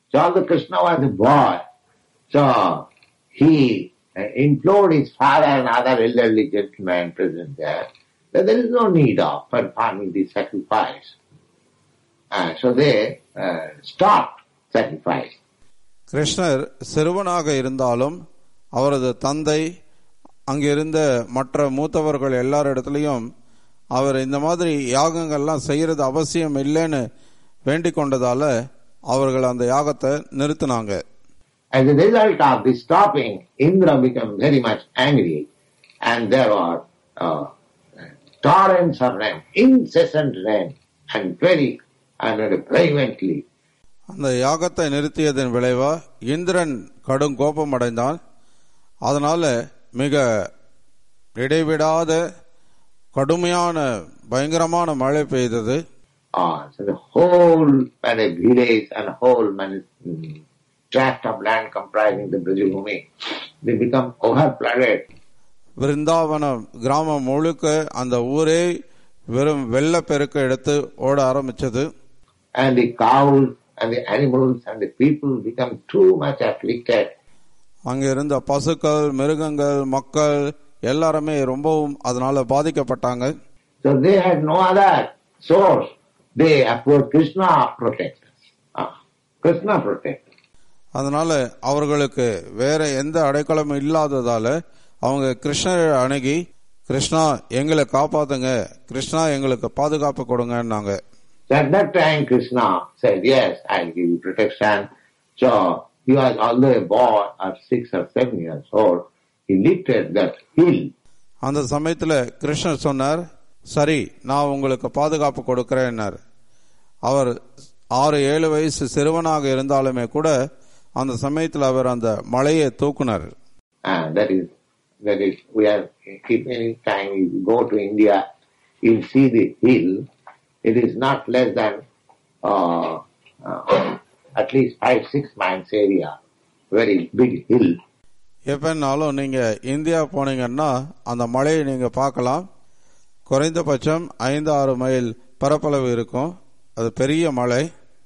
So although Krishna was a boy, so he uh, implored his father and other elderly gentlemen present there that there is no need of performing the sacrifice. Uh, so they uh, stopped sacrifice. கிருஷ்ணர் சிறுவனாக இருந்தாலும் அவரது தந்தை அங்கிருந்த மற்ற மூத்தவர்கள் எல்லாரிடத்துலையும் அவர் இந்த மாதிரி யாகங்கள்லாம் செய்யறது அவசியம் இல்லைன்னு வேண்டிக் கொண்டதால அவர்கள் அந்த யாகத்தை நிறுத்தினாங்க As a result of this stopping, Indra became very much angry and there were uh, torrents of rain, incessant rain and very and vehemently. அந்த யாகத்தை நிறுத்தியதன் விளைவா இந்திரன் கடும் கோபம் அடைந்தான் அதனால மிக இடைவிடாத கடுமையான பயங்கரமான மழை பெய்தது Uh, so the whole uh, the village and whole man, mm, tract of land comprising the Brajabhumi, they become overflooded. விருந்தாவனம் கிராமம் முழுக்க அந்த ஊரே வெறும் வெள்ளப்பெருக்க எடுத்து ஓட ஆரம்பிச்சது And the cows and the animals and the people become too much afflicted. அங்க இருந்த பசுக்கள் மிருகங்கள் மக்கள் எல்லாருமே ரொம்பவும் அதனால பாதிக்கப்பட்டாங்க So they had no other source. They approached Krishna protectors. Ah, Krishna protectors. அதனால அவர்களுக்கு வேற எந்த அடைக்கலமும் இல்லாததால அவங்க கிருஷ்ணரை அணுகி கிருஷ்ணா எங்களை காப்பாத்துங்க கிருஷ்ணா எங்களுக்கு பாதுகாப்பு கொடுங்கன்னாங்க So at that time Krishna said, yes, I'll give you protection. So he was although a boy of six or seven years old, he lifted that hill அந்த சமயத்துல கிருஷ்ணர் சொன்னார் சரி நான் உங்களுக்கு பாதுகாப்பு கொடுக்கிறேன்னார் அவர் ஆறு ஏழு வயசு சிறுவனாக இருந்தாலுமே கூட அந்த சமயத்துல அவர் அந்த மலையை தூக்குனார் and that is that is we are if any time you go to India, you'll see the hill. It is not less than uh, uh, at least five six miles area, very big hill. எப்பனாலும் நீங்க India போனீங்கன்னா அந்த மலையை நீங்க பார்க்கலாம் குறைந்தபட்சம் ஐந்து ஆறு mile பரப்பளவு இருக்கும் அது பெரிய மலை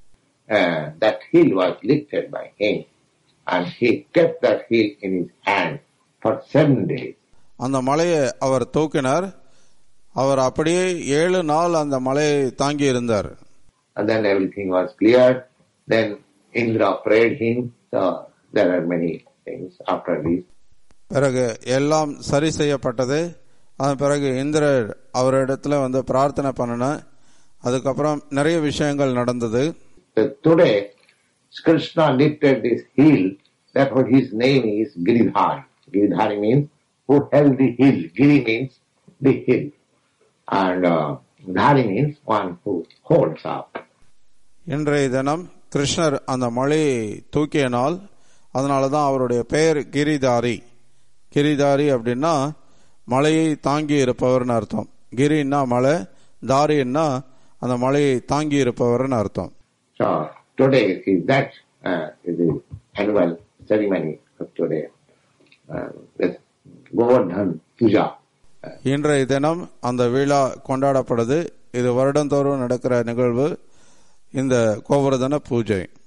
Uh, that hill was lifted by him, and he kept that hill in his hand for seven days. அந்த மலையை அவர் தூக்கினார் அவர் அப்படியே ஏழு நாள் அந்த மலையை தாங்கி இருந்தார் And then everything was cleared. Then Indra prayed him. So there are many things after this. பிறகு எல்லாம் சரி செய்யப்பட்டது அதன் பிறகு இந்திரர் அவரிடத்துல வந்து பிரார்த்தனை பண்ணின அதுக்கப்புறம் நிறைய விஷயங்கள் நடந்தது So today, Krishna lifted this hill, therefore his name is Giridhari. Giridhari means who held the hill. Giri means the hill. And uh, Dhari means one who holds up. இன்றைய தினம் கிருஷ்ணர் அந்த மலையை தூக்கிய நாள் அதனால தான் அவருடைய பெயர் கிரிதாரி கிரிதாரி அப்படின்னா மலையை தாங்கி இருப்பவர்னு அர்த்தம் கிரின்னா மலை தாரின்னா அந்த மலையை தாங்கி இருப்பவர்னு அர்த்தம் So today is that uh, is the annual ceremony of today. Uh, this Govardhan Puja. இன்றைய தினம் அந்த விழா கொண்டாடப்படுது இது வருடந்தோறும் நடக்கிற நிகழ்வு இந்த கோவர்தன பூஜை